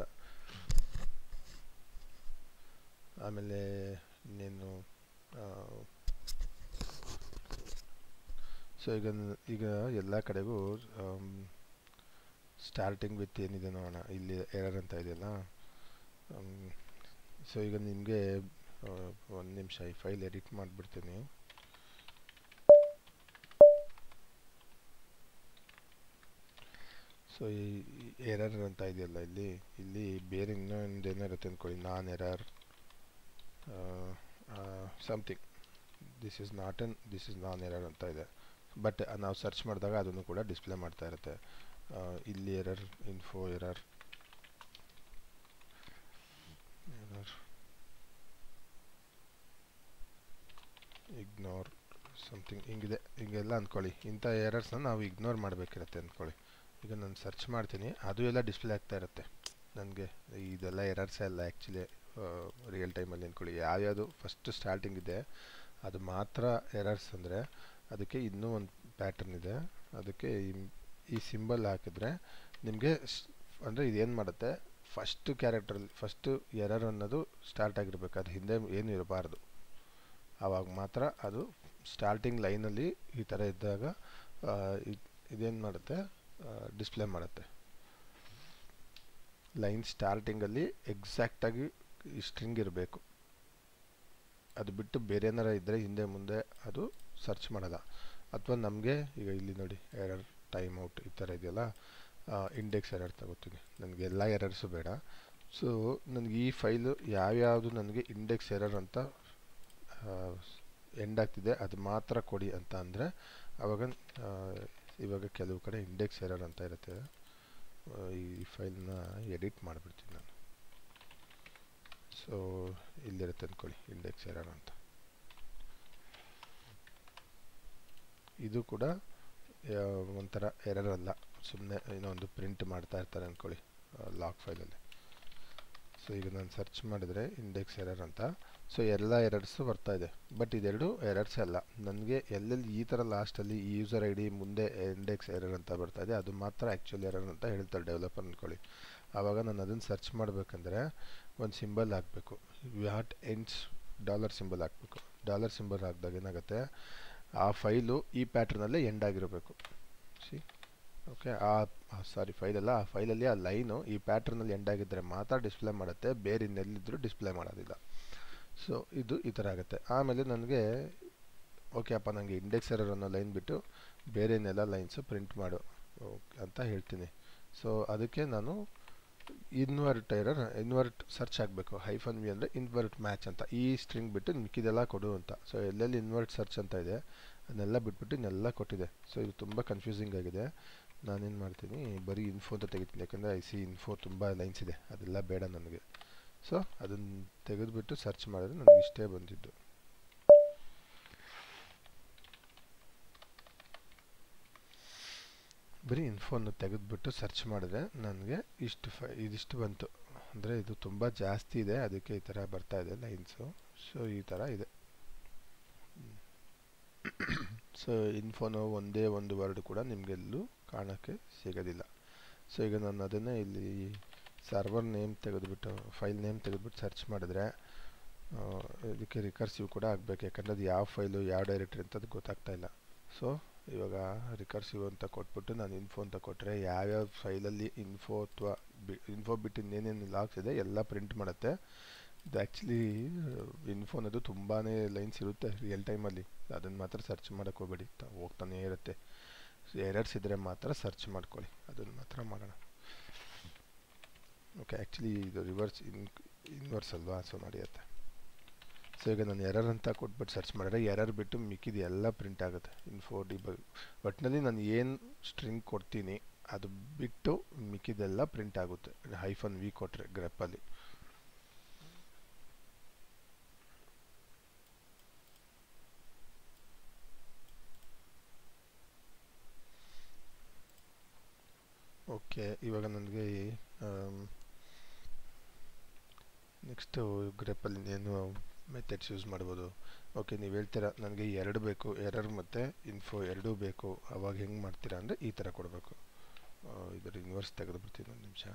Speaker 1: ಆಮೇಲೆ ಇನ್ನೇನು ಸೊ ಈಗ ಈಗ ಎಲ್ಲ ಕಡೆಗೂ ಸ್ಟಾರ್ಟಿಂಗ್ ವಿತ್ ಏನಿದೆ ನೋಡೋಣ ಇಲ್ಲಿ ಎರರ್ ಅಂತ ಇದೆಯಲ್ಲ ಸೊ ಈಗ ನಿಮಗೆ ಒಂದು ನಿಮಿಷ ಈ ಫೈಲ್ ಎಡಿಟ್ ಮಾಡಿಬಿಡ್ತೀನಿ ಸೊ ಈ ಎರರ್ ಅಂತ ಇದೆಯಲ್ಲ ಇಲ್ಲಿ ಇಲ್ಲಿ ಬೇರೆ ಇನ್ನೊಂದು ಏನೋ ಇರುತ್ತೆ ಅಂದ್ಕೊಳ್ಳಿ non error something this is not an this is non error ಅಂತ ಇದೆ ಬಟ್ ನಾವು ಸರ್ಚ್ ಮಾಡಿದಾಗ ಅದನ್ನು ಕೂಡ ಡಿಸ್ಪ್ಲೇ ಮಾಡ್ತಾ ಇರುತ್ತೆ ಇಲ್ಲಿ error info error error ignore something ಹಿಂಗಿದೆ ಹಿಂಗೆಲ್ಲ ಅಂದ್ಕೊಳ್ಳಿ ಇಂಥ ಎರರ್ಸ್ನ ನಾವು ಇಗ್ನೋರ್ ಮಾಡಬೇಕಿರುತ್ತೆ ಅಂದ್ಕೊಳ್ಳಿ ಈಗ ನಾನು ಸರ್ಚ್ ಮಾಡ್ತೀನಿ ಅದು ಎಲ್ಲ ಡಿಸ್ಪ್ಲೇ ಆಗ್ತಾ ಇರುತ್ತೆ ನನಗೆ ಇದೆಲ್ಲ ಎರರ್ಸೇ ಅಲ್ಲ ಆ್ಯಕ್ಚುಲಿ ರಿಯಲ್ ಟೈಮಲ್ಲಿ ಅಂದ್ಕೊಳ್ಳಿ ಯಾವ್ಯಾವುದು ಫಸ್ಟ್ ಸ್ಟಾರ್ಟಿಂಗ್ ಇದೆ ಅದು ಮಾತ್ರ ಎರರ್ಸ್ ಅಂದರೆ ಅದಕ್ಕೆ ಇನ್ನೂ ಒಂದು ಪ್ಯಾಟರ್ನ್ ಇದೆ ಅದಕ್ಕೆ ಈ ಸಿಂಬಲ್ ಹಾಕಿದ್ರೆ ನಿಮಗೆ ಅಂದರೆ ಇದೇನು ಮಾಡುತ್ತೆ ಫಸ್ಟ್ ಕ್ಯಾರೆಕ್ಟ್ರಲ್ಲಿ ಫಸ್ಟು ಎರರ್ ಅನ್ನೋದು ಸ್ಟಾರ್ಟ್ ಆಗಿರಬೇಕು ಅದು ಹಿಂದೆ ಏನು ಇರಬಾರ್ದು ಆವಾಗ ಮಾತ್ರ ಅದು ಸ್ಟಾರ್ಟಿಂಗ್ ಲೈನಲ್ಲಿ ಈ ಥರ ಇದ್ದಾಗ ಇದೇನು ಮಾಡುತ್ತೆ ಡಿಸ್ಪ್ಲೇ ಮಾಡುತ್ತೆ ಲೈನ್ ಸ್ಟಾರ್ಟಿಂಗಲ್ಲಿ ಎಕ್ಸಾಕ್ಟಾಗಿ ಈ ಸ್ಟ್ರಿಂಗ್ ಇರಬೇಕು ಅದು ಬಿಟ್ಟು ಬೇರೆ ಏನಾರ ಇದ್ದರೆ ಹಿಂದೆ ಮುಂದೆ ಅದು ಸರ್ಚ್ ಮಾಡೋಲ್ಲ ಅಥವಾ ನಮಗೆ ಈಗ ಇಲ್ಲಿ ನೋಡಿ ಎರರ್ ಟೈಮ್ ಔಟ್ ಈ ಥರ ಇದೆಯಲ್ಲ ಇಂಡೆಕ್ಸ್ ಎರರ್ ತಗೋತೀನಿ ನನಗೆ ಎಲ್ಲ ಎರರ್ಸು ಬೇಡ ಸೊ ನನಗೆ ಈ ಫೈಲು ಯಾವ್ಯಾವುದು ನನಗೆ ಇಂಡೆಕ್ಸ್ ಎರರ್ ಅಂತ ಎಂಡ್ ಆಗ್ತಿದೆ ಅದು ಮಾತ್ರ ಕೊಡಿ ಅಂತ ಅಂದರೆ ಆವಾಗ ಇವಾಗ ಕೆಲವು ಕಡೆ ಇಂಡೆಕ್ಸ್ ಎರರ್ ಅಂತ ಇರುತ್ತೆ ಈ ಫೈಲ್ನ ಎಡಿಟ್ ಮಾಡಿಬಿಡ್ತೀನಿ ನಾನು ಸೊ ಇಲ್ಲಿರುತ್ತೆ ಅಂದ್ಕೊಳ್ಳಿ ಇಂಡೆಕ್ಸ್ ಎರರ್ ಅಂತ ಇದು ಕೂಡ ಒಂಥರ ಎರರ್ ಅಲ್ಲ ಸುಮ್ಮನೆ ಏನೋ ಒಂದು ಪ್ರಿಂಟ್ ಮಾಡ್ತಾ ಇರ್ತಾರೆ ಅಂದ್ಕೊಳ್ಳಿ ಲಾಕ್ ಫೈಲಲ್ಲಿ ಸೊ ಈಗ ನಾನು ಸರ್ಚ್ ಮಾಡಿದರೆ ಇಂಡೆಕ್ಸ್ ಎರರ್ ಅಂತ ಸೊ ಎಲ್ಲ ಎರರ್ಸು ಬರ್ತಾ ಇದೆ ಬಟ್ ಇದೆರಡು ಎರರ್ಸ್ ಅಲ್ಲ ನನಗೆ ಎಲ್ಲೆಲ್ಲಿ ಈ ಥರ ಲಾಸ್ಟಲ್ಲಿ ಈ ಯೂಸರ್ ಐ ಡಿ ಮುಂದೆ ಇಂಡೆಕ್ಸ್ ಎರರ್ ಅಂತ ಬರ್ತಾ ಇದೆ ಅದು ಮಾತ್ರ ಆ್ಯಕ್ಚುಲಿ ಎರರ್ ಅಂತ ಹೇಳ್ತಾರೆ ಡೆವಲಪರ್ ಅಂದ್ಕೊಳ್ಳಿ ಆವಾಗ ನಾನು ಅದನ್ನು ಸರ್ಚ್ ಮಾಡಬೇಕಂದ್ರೆ ಒಂದು ಸಿಂಬಲ್ ಹಾಕಬೇಕು ವ್ಯಾಟ್ ಎಂಡ್ಸ್ ಡಾಲರ್ ಸಿಂಬಲ್ ಹಾಕಬೇಕು ಡಾಲರ್ ಸಿಂಬಲ್ ಹಾಕಿದಾಗ ಏನಾಗುತ್ತೆ ಆ ಫೈಲು ಈ ಪ್ಯಾಟ್ರನಲ್ಲೇ ಎಂಡ್ ಆಗಿರಬೇಕು ಸಿ ಓಕೆ ಆ ಸಾರಿ ಫೈಲಲ್ಲ ಆ ಫೈಲಲ್ಲಿ ಆ ಲೈನು ಈ ಪ್ಯಾಟ್ರನಲ್ಲಿ ಎಂಡ್ ಆಗಿದ್ದರೆ ಮಾತ್ರ ಡಿಸ್ಪ್ಲೇ ಮಾಡುತ್ತೆ ಬೇರೆ ಇನ್ನೆಲ್ಲಿದ್ದರೂ ಡಿಸ್ಪ್ಲೇ ಮಾಡೋದಿಲ್ಲ ಸೊ ಇದು ಈ ಥರ ಆಗುತ್ತೆ ಆಮೇಲೆ ನನಗೆ ಓಕೆ ಅಪ್ಪ ನನಗೆ ಇಂಡೆಕ್ಸ್ ಎರರ್ ಅನ್ನೋ ಲೈನ್ ಬಿಟ್ಟು ಬೇರೆನೆಲ್ಲ ಲೈನ್ಸು ಪ್ರಿಂಟ್ ಮಾಡು ಅಂತ ಹೇಳ್ತೀನಿ ಸೊ ಅದಕ್ಕೆ ನಾನು ಇನ್ವರ್ಟ್ ಎರರ್ ಇನ್ವರ್ಟ್ ಸರ್ಚ್ ಆಗಬೇಕು ಹೈಫನ್ ವಿ ಅಂದರೆ ಇನ್ವರ್ಟ್ ಮ್ಯಾಚ್ ಅಂತ ಈ ಸ್ಟ್ರಿಂಗ್ ಬಿಟ್ಟು ಮಿಕ್ಕಿದೆಲ್ಲ ಕೊಡು ಅಂತ ಸೊ ಎಲ್ಲೆಲ್ಲಿ ಇನ್ವರ್ಟ್ ಸರ್ಚ್ ಅಂತ ಇದೆ ಅದನ್ನೆಲ್ಲ ಬಿಟ್ಬಿಟ್ಟು ಇನ್ನೆಲ್ಲ ಕೊಟ್ಟಿದೆ ಸೊ ಇದು ತುಂಬ ಕನ್ಫ್ಯೂಸಿಂಗ್ ಆಗಿದೆ ನಾನೇನು ಮಾಡ್ತೀನಿ ಬರೀ ಇನ್ಫೋ ಅಂತ ತೆಗಿತೀನಿ ಯಾಕಂದರೆ ಐ ಸಿ ಇನ್ಫೋ ತುಂಬ ಲೈನ್ಸ್ ಇದೆ ಅದೆಲ್ಲ ಬೇಡ ನನಗೆ ಸೊ ಅದನ್ನು ತೆಗೆದುಬಿಟ್ಟು ಸರ್ಚ್ ಮಾಡಿದ್ರೆ ನನಗೆ ಇಷ್ಟೇ ಬಂದಿದ್ದು ಬರೀ ಇನ್ಫೋನ ತೆಗೆದುಬಿಟ್ಟು ಸರ್ಚ್ ಮಾಡಿದ್ರೆ ನನಗೆ ಇಷ್ಟು ಫೈ ಇದಿಷ್ಟು ಬಂತು ಅಂದರೆ ಇದು ತುಂಬ ಜಾಸ್ತಿ ಇದೆ ಅದಕ್ಕೆ ಈ ಥರ ಬರ್ತಾ ಇದೆ ಲೈನ್ಸು ಸೊ ಈ ಥರ ಇದೆ ಸೊ ಇನ್ಫೋನ ಒಂದೇ ಒಂದು ವರ್ಡ್ ಕೂಡ ನಿಮಗೆಲ್ಲೂ ಕಾಣೋಕ್ಕೆ ಸಿಗೋದಿಲ್ಲ ಸೊ ಈಗ ನಾನು ಅದನ್ನೇ ಇಲ್ಲಿ ಸರ್ವರ್ ನೇಮ್ ತೆಗೆದುಬಿಟ್ಟು ಫೈಲ್ ನೇಮ್ ತೆಗೆದುಬಿಟ್ಟು ಸರ್ಚ್ ಮಾಡಿದ್ರೆ ಇದಕ್ಕೆ ರಿಕರ್ಸಿವ್ ಕೂಡ ಆಗಬೇಕು ಯಾಕಂದರೆ ಅದು ಯಾವ ಫೈಲು ಯಾವ ಡೈರೆಕ್ಟ್ರಿ ಅಂತ ಅದು ಗೊತ್ತಾಗ್ತಾ ಇಲ್ಲ ಸೊ ಇವಾಗ ರಿಕರ್ಸಿವ್ ಅಂತ ಕೊಟ್ಬಿಟ್ಟು ನಾನು ಇನ್ಫೋ ಅಂತ ಕೊಟ್ಟರೆ ಯಾವ್ಯಾವ ಫೈಲಲ್ಲಿ ಇನ್ಫೋ ಅಥವಾ ಬಿ ಇನ್ಫೋ ಬಿಟ್ಟು ಇನ್ನೇನೇನು ಲಾಕ್ಸ್ ಇದೆ ಎಲ್ಲ ಪ್ರಿಂಟ್ ಮಾಡುತ್ತೆ ಇದು ಆ್ಯಕ್ಚುಲಿ ಇನ್ಫೋ ಅನ್ನೋದು ತುಂಬಾ ಲೈನ್ಸ್ ಇರುತ್ತೆ ರಿಯಲ್ ಟೈಮಲ್ಲಿ ಅದನ್ನು ಮಾತ್ರ ಸರ್ಚ್ ಮಾಡೋಕ್ಕೆ ಹೋಗಬೇಡಿ ಹೋಗ್ತಾನೆ ಇರುತ್ತೆ ಎರರ್ಸ್ ಇದ್ದರೆ ಮಾತ್ರ ಸರ್ಚ್ ಮಾಡ್ಕೊಳ್ಳಿ ಅದನ್ನು ಮಾತ್ರ ಮಾಡೋಣ ಓಕೆ ಆ್ಯಕ್ಚುಲಿ ಇದು ರಿವರ್ಸ್ ಇನ್ ಇನ್ವರ್ಸ್ ಅಲ್ವಾ ಸೊ ನಡೆಯುತ್ತೆ ಸೊ ಈಗ ನಾನು ಎರರ್ ಅಂತ ಕೊಟ್ಬಿಟ್ಟು ಸರ್ಚ್ ಮಾಡಿದ್ರೆ ಎರರ್ ಬಿಟ್ಟು ಮಿಕ್ಕಿದ ಎಲ್ಲ ಪ್ರಿಂಟ್ ಆಗುತ್ತೆ ಇನ್ಫೋ ಡಿಬಗ್ ಒಟ್ಟಿನಲ್ಲಿ ನಾನು ಏನು ಸ್ಟ್ರಿಂಗ್ ಕೊಡ್ತೀನಿ ಅದು ಬಿಟ್ಟು ಮಿಕ್ಕಿದೆಲ್ಲ ಪ್ರಿಂಟ್ ಆಗುತ್ತೆ ಹೈಫನ್ ವಿ ಕೊಟ್ಟರೆ ಗ್ರೆಪ್ಪಲ್ಲಿ ಓಕೆ ಇವಾಗ ನನಗೆ ನೆಕ್ಸ್ಟು ಗ್ರೆಪ್ಪಲ್ಲಿ ಏನು ಮೆಥಡ್ಸ್ ಯೂಸ್ ಮಾಡ್ಬೋದು ಓಕೆ ನೀವು ಹೇಳ್ತೀರಾ ನನಗೆ ಎರಡು ಬೇಕು ಎರರ್ ಮತ್ತು ಇನ್ಫೋ ಎರಡೂ ಬೇಕು ಅವಾಗ ಹೆಂಗೆ ಮಾಡ್ತೀರಾ ಅಂದರೆ ಈ ಥರ ಕೊಡಬೇಕು ಇದರ ಇನ್ವರ್ಸ್ ತೆಗೆದು ಬಿಡ್ತೀನಿ ಒಂದು ನಿಮಿಷ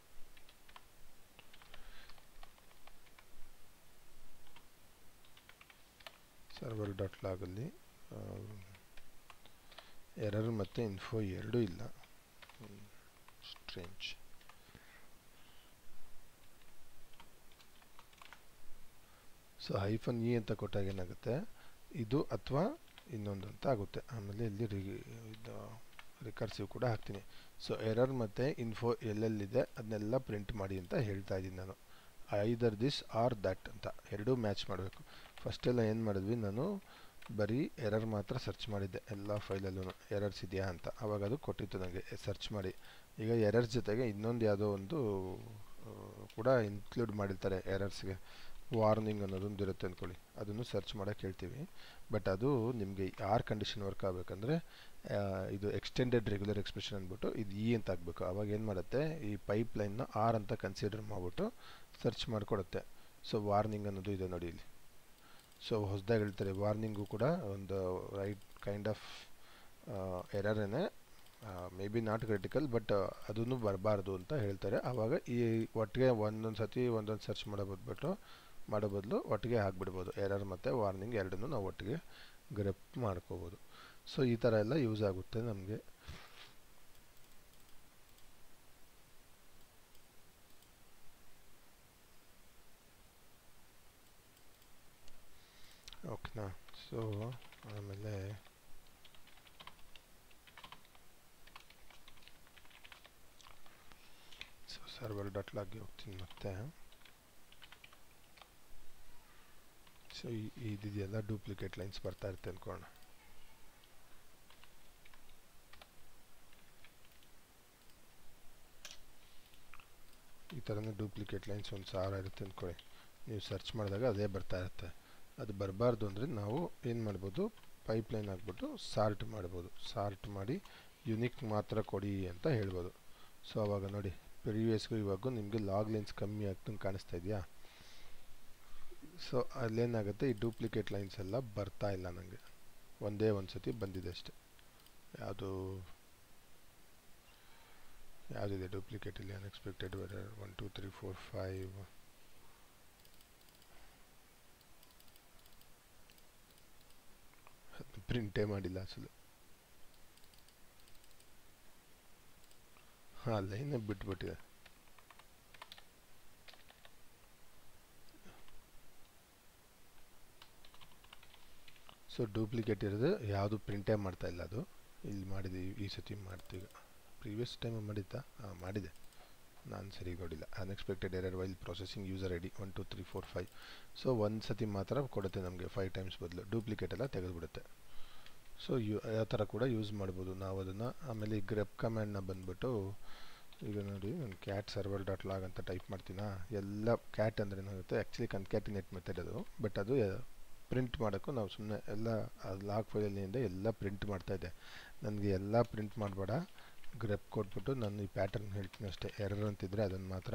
Speaker 1: ಸರ್ವರ್ ಡಾಟ್ ಲಾಗಲ್ಲಿ ಎರರ್ ಮತ್ತು ಇನ್ಫೋ ಎರಡೂ ಇಲ್ಲ ಸ್ಟ್ರೇಂಜ್ ಸೊ ಹೈಫನ್ ಇ ಅಂತ ಕೊಟ್ಟಾಗ ಏನಾಗುತ್ತೆ ಇದು ಅಥವಾ ಇನ್ನೊಂದು ಅಂತ ಆಗುತ್ತೆ ಆಮೇಲೆ ಇಲ್ಲಿ ರಿ ಇದು ರಿಕರ್ಸಿವ್ ಕೂಡ ಹಾಕ್ತೀನಿ ಸೊ ಎರರ್ ಮತ್ತು ಇನ್ಫೋ ಎಲ್ಲೆಲ್ಲಿದೆ ಅದನ್ನೆಲ್ಲ ಪ್ರಿಂಟ್ ಮಾಡಿ ಅಂತ ಹೇಳ್ತಾ ಇದ್ದೀನಿ ನಾನು ಐದರ್ ದಿಸ್ ಆರ್ ದ್ಯಾಟ್ ಅಂತ ಎರಡೂ ಮ್ಯಾಚ್ ಮಾಡಬೇಕು ಫಸ್ಟೆಲ್ಲ ಏನು ಮಾಡಿದ್ವಿ ನಾನು ಬರೀ ಎರರ್ ಮಾತ್ರ ಸರ್ಚ್ ಮಾಡಿದ್ದೆ ಎಲ್ಲ ಫೈಲಲ್ಲೂ ಎರರ್ಸ್ ಇದೆಯಾ ಅಂತ ಆವಾಗ ಅದು ಕೊಟ್ಟಿತ್ತು ನನಗೆ ಸರ್ಚ್ ಮಾಡಿ ಈಗ ಎರರ್ಸ್ ಜೊತೆಗೆ ಇನ್ನೊಂದು ಯಾವುದೋ ಒಂದು ಕೂಡ ಇನ್ಕ್ಲೂಡ್ ಮಾಡಿರ್ತಾರೆ ಎರರ್ಸ್ಗೆ ವಾರ್ನಿಂಗ್ ಅನ್ನೋದೊಂದು ಇರುತ್ತೆ ಅಂದ್ಕೊಳ್ಳಿ ಅದನ್ನು ಸರ್ಚ್ ಮಾಡೋಕ್ಕೆ ಹೇಳ್ತೀವಿ ಬಟ್ ಅದು ನಿಮಗೆ ಆರ್ ಕಂಡೀಷನ್ ವರ್ಕ್ ಆಗಬೇಕಂದ್ರೆ ಇದು ಎಕ್ಸ್ಟೆಂಡೆಡ್ ರೆಗ್ಯುಲರ್ ಎಕ್ಸ್ಪ್ರೆಷನ್ ಅಂದ್ಬಿಟ್ಟು ಇದು ಇ ಅಂತ ಆಗಬೇಕು ಅವಾಗ ಏನು ಮಾಡುತ್ತೆ ಈ ಪೈಪ್ ಲೈನ್ನ ಆರ್ ಅಂತ ಕನ್ಸಿಡರ್ ಮಾಡಿಬಿಟ್ಟು ಸರ್ಚ್ ಮಾಡಿಕೊಡುತ್ತೆ ಸೊ ವಾರ್ನಿಂಗ್ ಅನ್ನೋದು ಇದೆ ನೋಡಿ ಇಲ್ಲಿ ಸೊ ಹೊಸದಾಗಿ ಹೇಳ್ತಾರೆ ವಾರ್ನಿಂಗು ಕೂಡ ಒಂದು ರೈಟ್ ಕೈಂಡ್ ಆಫ್ ಎರರೇನೆ maybe not critical but ಅದನ್ನು ಬರಬಾರ್ದು ಅಂತ ಹೇಳ್ತಾರೆ ಆವಾಗ ಈ ಒಟ್ಟಿಗೆ ಒಂದೊಂದು ಸತಿ ಒಂದೊಂದು ಸರ್ಚ್ ಮಾಡೋ ಬದ್ಬಿಟ್ಟು ಮಾಡೋ ಬದಲು ಒಟ್ಟಿಗೆ ಹಾಕ್ಬಿಡ್ಬೋದು ಎರರ್ ಮತ್ತು ವಾರ್ನಿಂಗ್ ಎರಡನ್ನೂ ನಾವು ಒಟ್ಟಿಗೆ ಗ್ರೆಪ್ ಮಾಡ್ಕೋಬೋದು ಸೊ ಈ ಥರ ಎಲ್ಲ ಯೂಸ್ ಆಗುತ್ತೆ ನಮಗೆ ಓಕೆನಾ ಸೊ ಆಮೇಲೆ ಸೊ ಸರ್ವರ್ ಡಾಟ್ ಲಾಗ್ಗೆ ಹೋಗ್ತೀನಿ ಮತ್ತೆ ಸೊ ಇದಿದೆಯಲ್ಲ ಡೂಪ್ಲಿಕೇಟ್ ಲೈನ್ಸ್ ಬರ್ತಾ ಇರುತ್ತೆ ಅಂದ್ಕೊಳ್ಳೋಣ ಈ ಥರನೇ ಡೂಪ್ಲಿಕೇಟ್ ಲೈನ್ಸ್ ಒಂದು ಸಾವಿರ ಇರುತ್ತೆ ಅಂದ್ಕೊಳ್ಳಿ ನೀವು ಸರ್ಚ್ ಮಾಡಿದಾಗ ಅದೇ ಬರ್ತಾ ಇರುತ್ತೆ ಅದು ಬರಬಾರ್ದು ಅಂದರೆ ನಾವು ಏನು ಮಾಡ್ಬೋದು ಪೈಪ್ಲೈನ್ ಹಾಕ್ಬಿಟ್ಟು ಸಾರ್ಟ್ ಮಾಡ್ಬೋದು ಸಾರ್ಟ್ ಮಾಡಿ ಯುನಿಕ್ ಮಾತ್ರ ಕೊಡಿ ಅಂತ ಹೇಳ್ಬೋದು ಸೊ ಅವಾಗ ನೋಡಿ ಪ್ರಿವಿಯಸ್ಗೂ ಇವಾಗೂ ನಿಮಗೆ ಲಾಗ್ ಲೈನ್ಸ್ ಕಮ್ಮಿ ಆಗ್ತಂಗೆ ಕಾಣಿಸ್ತಾ ಇದೆಯಾ ಸೊ ಅಲ್ಲೇನಾಗುತ್ತೆ ಈ ಡೂಪ್ಲಿಕೇಟ್ ಲೈನ್ಸ್ ಎಲ್ಲ ಬರ್ತಾ ಇಲ್ಲ ನನಗೆ ಒಂದೇ ಒಂದು ಸತಿ ಬಂದಿದೆ ಅಷ್ಟೆ ಯಾವುದು ಯಾವುದಿದೆ ಡೂಪ್ಲಿಕೇಟ್ ಇಲ್ಲಿ unexpected error one two three four five ಪ್ರಿಂಟೇ ಮಾಡಿಲ್ಲ ಅಸಲು ಹಾಂ ಲೈನೇ ಬಿಟ್ಬಿಟ್ಟಿದೆ ಸೊ ಡೂಪ್ಲಿಕೇಟ್ ಇರೋದು ಯಾವುದು ಪ್ರಿಂಟೇ ಮಾಡ್ತಾ ಇಲ್ಲ ಅದು ಇಲ್ಲಿ ಮಾಡಿದ್ವಿ ಈ ಸತಿ ಮಾಡ್ತೀವಿ ಪ್ರೀವಿಯಸ್ ಟೈಮ್ ಮಾಡಿದ್ದ ಹಾಂ ಮಾಡಿದೆ ನಾನು ಸರಿ ನೋಡಿಲ್ಲ unexpected error while processing user I D one two three four five so ಒಂದು ಸತಿ ಮಾತ್ರ ಕೊಡುತ್ತೆ ನಮಗೆ ಫೈವ್ ಟೈಮ್ಸ್ ಬದಲು ಡೂಪ್ಲಿಕೇಟ್ ಎಲ್ಲ ತೆಗೆದುಬಿಡುತ್ತೆ ಸೊ ಯು ಯಾವ ಥರ ಕೂಡ ಯೂಸ್ ಮಾಡ್ಬೋದು ನಾವು ಅದನ್ನು ಆಮೇಲೆ ಈ ಗ್ರೆಪ್ ಕಮ್ಯಾಂಡ್ನ ಬಂದುಬಿಟ್ಟು ಈಗ ನೋಡಿ ನಾನು ಕ್ಯಾಟ್ ಸರ್ವರ್ ಡಾಟ್ ಲಾಗ್ ಅಂತ ಟೈಪ್ ಮಾಡ್ತೀನಾ ಎಲ್ಲ ಕ್ಯಾಟ್ ಅಂದರೆ ಏನಾಗುತ್ತೆ ಆ್ಯಕ್ಚುಲಿ ಕನ್ಕ್ಯಾಟಿನೇಟ್ ಮೆಥಡ್ ಅದು ಬಟ್ ಅದು ಪ್ರಿಂಟ್ ಮಾಡೋಕ್ಕೂ ನಾವು ಸುಮ್ಮನೆ ಎಲ್ಲ ಲಾಗ್ ಫೈಲಿಂದ ಎಲ್ಲ ಪ್ರಿಂಟ್ ಮಾಡ್ತಾ ಇದ್ದೆ ನನಗೆ ಎಲ್ಲ ಪ್ರಿಂಟ್ ಮಾಡಬೇಡ ಗ್ರೆಪ್ ಕೊಟ್ಬಿಟ್ಟು ನಾನು ಈ ಪ್ಯಾಟರ್ನ್ ಹೇಳ್ತೀನಿ ಅಷ್ಟೇ ಎರರ್ ಅಂತಿದ್ರೆ ಅದನ್ನು ಮಾತ್ರ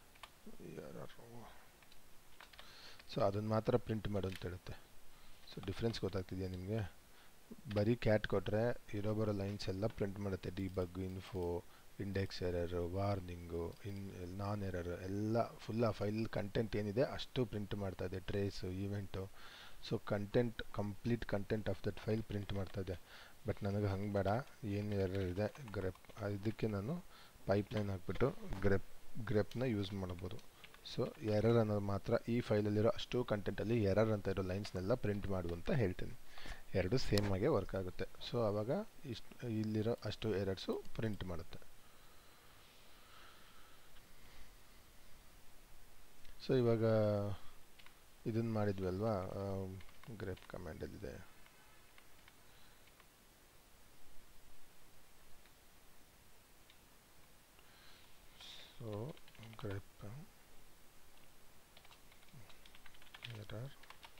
Speaker 1: ಸೊ ಅದನ್ನು ಮಾತ್ರ ಪ್ರಿಂಟ್ ಮಾಡು ಅಂತ ಹೇಳುತ್ತೆ ಸೊ ಡಿಫ್ರೆನ್ಸ್ ಗೊತ್ತಾಗ್ತಿದೆಯಾ ನಿಮಗೆ ಬರೀ ಕ್ಯಾಟ್ ಕೊಟ್ಟರೆ ಇರೋ ಬರೋ ಲೈನ್ಸ್ ಎಲ್ಲ ಪ್ರಿಂಟ್ ಮಾಡುತ್ತೆ debug info index error warning in non error ಎಲ್ಲ ಫುಲ್ ಆ ಫೈಲ್ ಕಂಟೆಂಟ್ ಏನಿದೆ ಅಷ್ಟು ಪ್ರಿಂಟ್ ಮಾಡ್ತಾ ಇದೆ trace event so content complete content of that file print ಮಾಡ್ತಾ ಇದೆ ಬಟ್ ನನಗೆ ಹಂಗೆ ಬೇಡ ಏನು ಎರರ್ ಇದೆ ಗ್ರೆಪ್ ಇದಕ್ಕೆ ನಾನು ಪೈಪ್ಲೈನ್ ಹಾಕ್ಬಿಟ್ಟು ಗ್ರೆಪ್ ಗ್ರೆಪ್ನ ಯೂಸ್ ಮಾಡ್ಬೋದು ಸೊ ಎರರ್ ಅನ್ನೋದು ಮಾತ್ರ ಈ ಫೈಲಲ್ಲಿರೋ ಅಷ್ಟು ಕಂಟೆಂಟಲ್ಲಿ ಎರರ್ ಅಂತ ಇರೋ ಲೈನ್ಸ್ನೆಲ್ಲ ಪ್ರಿಂಟ್ ಮಾಡು ಅಂತ ಹೇಳ್ತೀನಿ ಎರಡು ಸೇಮ್ ಆಗೇ ವರ್ಕ್ ಆಗುತ್ತೆ ಸೊ ಆವಾಗ ಇಷ್ಟು ಇಲ್ಲಿರೋ ಅಷ್ಟು ಎರರ್ಸು ಪ್ರಿಂಟ್ ಮಾಡುತ್ತೆ ಸೊ ಇವಾಗ ಇದನ್ನು ಮಾಡಿದ್ವಿ ಅಲ್ವಾ ಗ್ರೆಪ್ ಕಮ್ಯಾಂಡಲ್ಲಿದೆ so grep error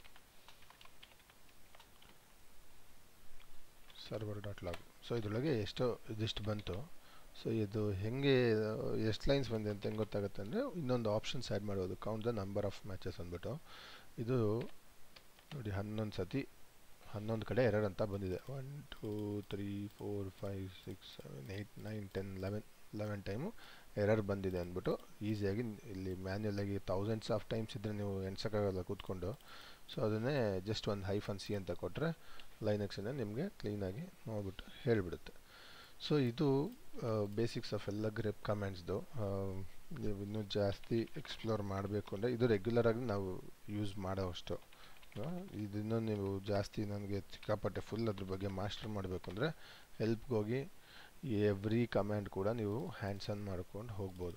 Speaker 1: server dot log so ಇದರೊಳಗೆ ಎಷ್ಟೋ ಇದಿಷ್ಟು ಬಂತು ಸೊ ಇದು ಹೇಗೆ ಎಷ್ಟು ಲೈನ್ಸ್ ಬಂದಿದೆ ಅಂತ ಹೆಂಗೆ ಗೊತ್ತಾಗುತ್ತೆ ಅಂದರೆ ಇನ್ನೊಂದು ಆಪ್ಷನ್ಸ್ ಆ್ಯಡ್ ಮಾಡೋದು count the number of matches ಅಂದ್ಬಿಟ್ಟು ಇದು ನೋಡಿ ಹನ್ನೊಂದು ಸತಿ ಹನ್ನೊಂದು ಕಡೆ ಎರರ್ ಅಂತ ಬಂದಿದೆ one two three four five six seven eight nine ten eleven eleven time error ಬಂದಿದೆ ಅಂದ್ಬಿಟ್ಟು ಈಸಿಯಾಗಿ ಇಲ್ಲಿ ಮ್ಯಾನ್ಯಲ್ ಆಗಿ ತೌಸಂಡ್ಸ್ ಆಫ್ ಟೈಮ್ಸ್ ಇದ್ದರೆ ನೀವು ಎಣ್ಸೋಕ್ಕಾಗಲ್ಲ ಕೂತ್ಕೊಂಡು ಸೊ ಅದನ್ನೇ ಜಸ್ಟ್ ಒಂದು ಹೈಫನ್ ಸಿ ಅಂತ ಕೊಟ್ಟರೆ ಲೈನಕ್ಸನ್ನೇ ನಿಮಗೆ ಕ್ಲೀನಾಗಿ ನೋಡ್ಬಿಟ್ಟು ಹೇಳಿಬಿಡುತ್ತೆ ಸೊ ಇದು ಬೇಸಿಕ್ಸ್ ಆಫ್ ಎಲ್ಲ ಗ್ರೆಪ್ ಕಮೆಂಟ್ಸ್ದು ನೀವು ಇನ್ನೂ ಜಾಸ್ತಿ ಎಕ್ಸ್ಪ್ಲೋರ್ ಮಾಡಬೇಕು ಅಂದರೆ ಇದು ರೆಗ್ಯುಲರಾಗಿ ನಾವು ಯೂಸ್ ಮಾಡೋವಷ್ಟು ಇದನ್ನು ನೀವು ಜಾಸ್ತಿ ನನಗೆ ಸಿಕ್ಕಾಪಟ್ಟೆ ಫುಲ್ ಅದ್ರ ಬಗ್ಗೆ ಮಾಸ್ಟರ್ ಮಾಡಬೇಕು ಅಂದರೆ ಹೆಲ್ಪ್ಗೆ ಹೋಗಿ ಎವ್ರಿ ಕಮ್ಯಾಂಡ್ ಕೂಡ ನೀವು ಹ್ಯಾಂಡ್ಸ್ ಆನ್ ಮಾಡ್ಕೊಂಡು ಹೋಗ್ಬೋದು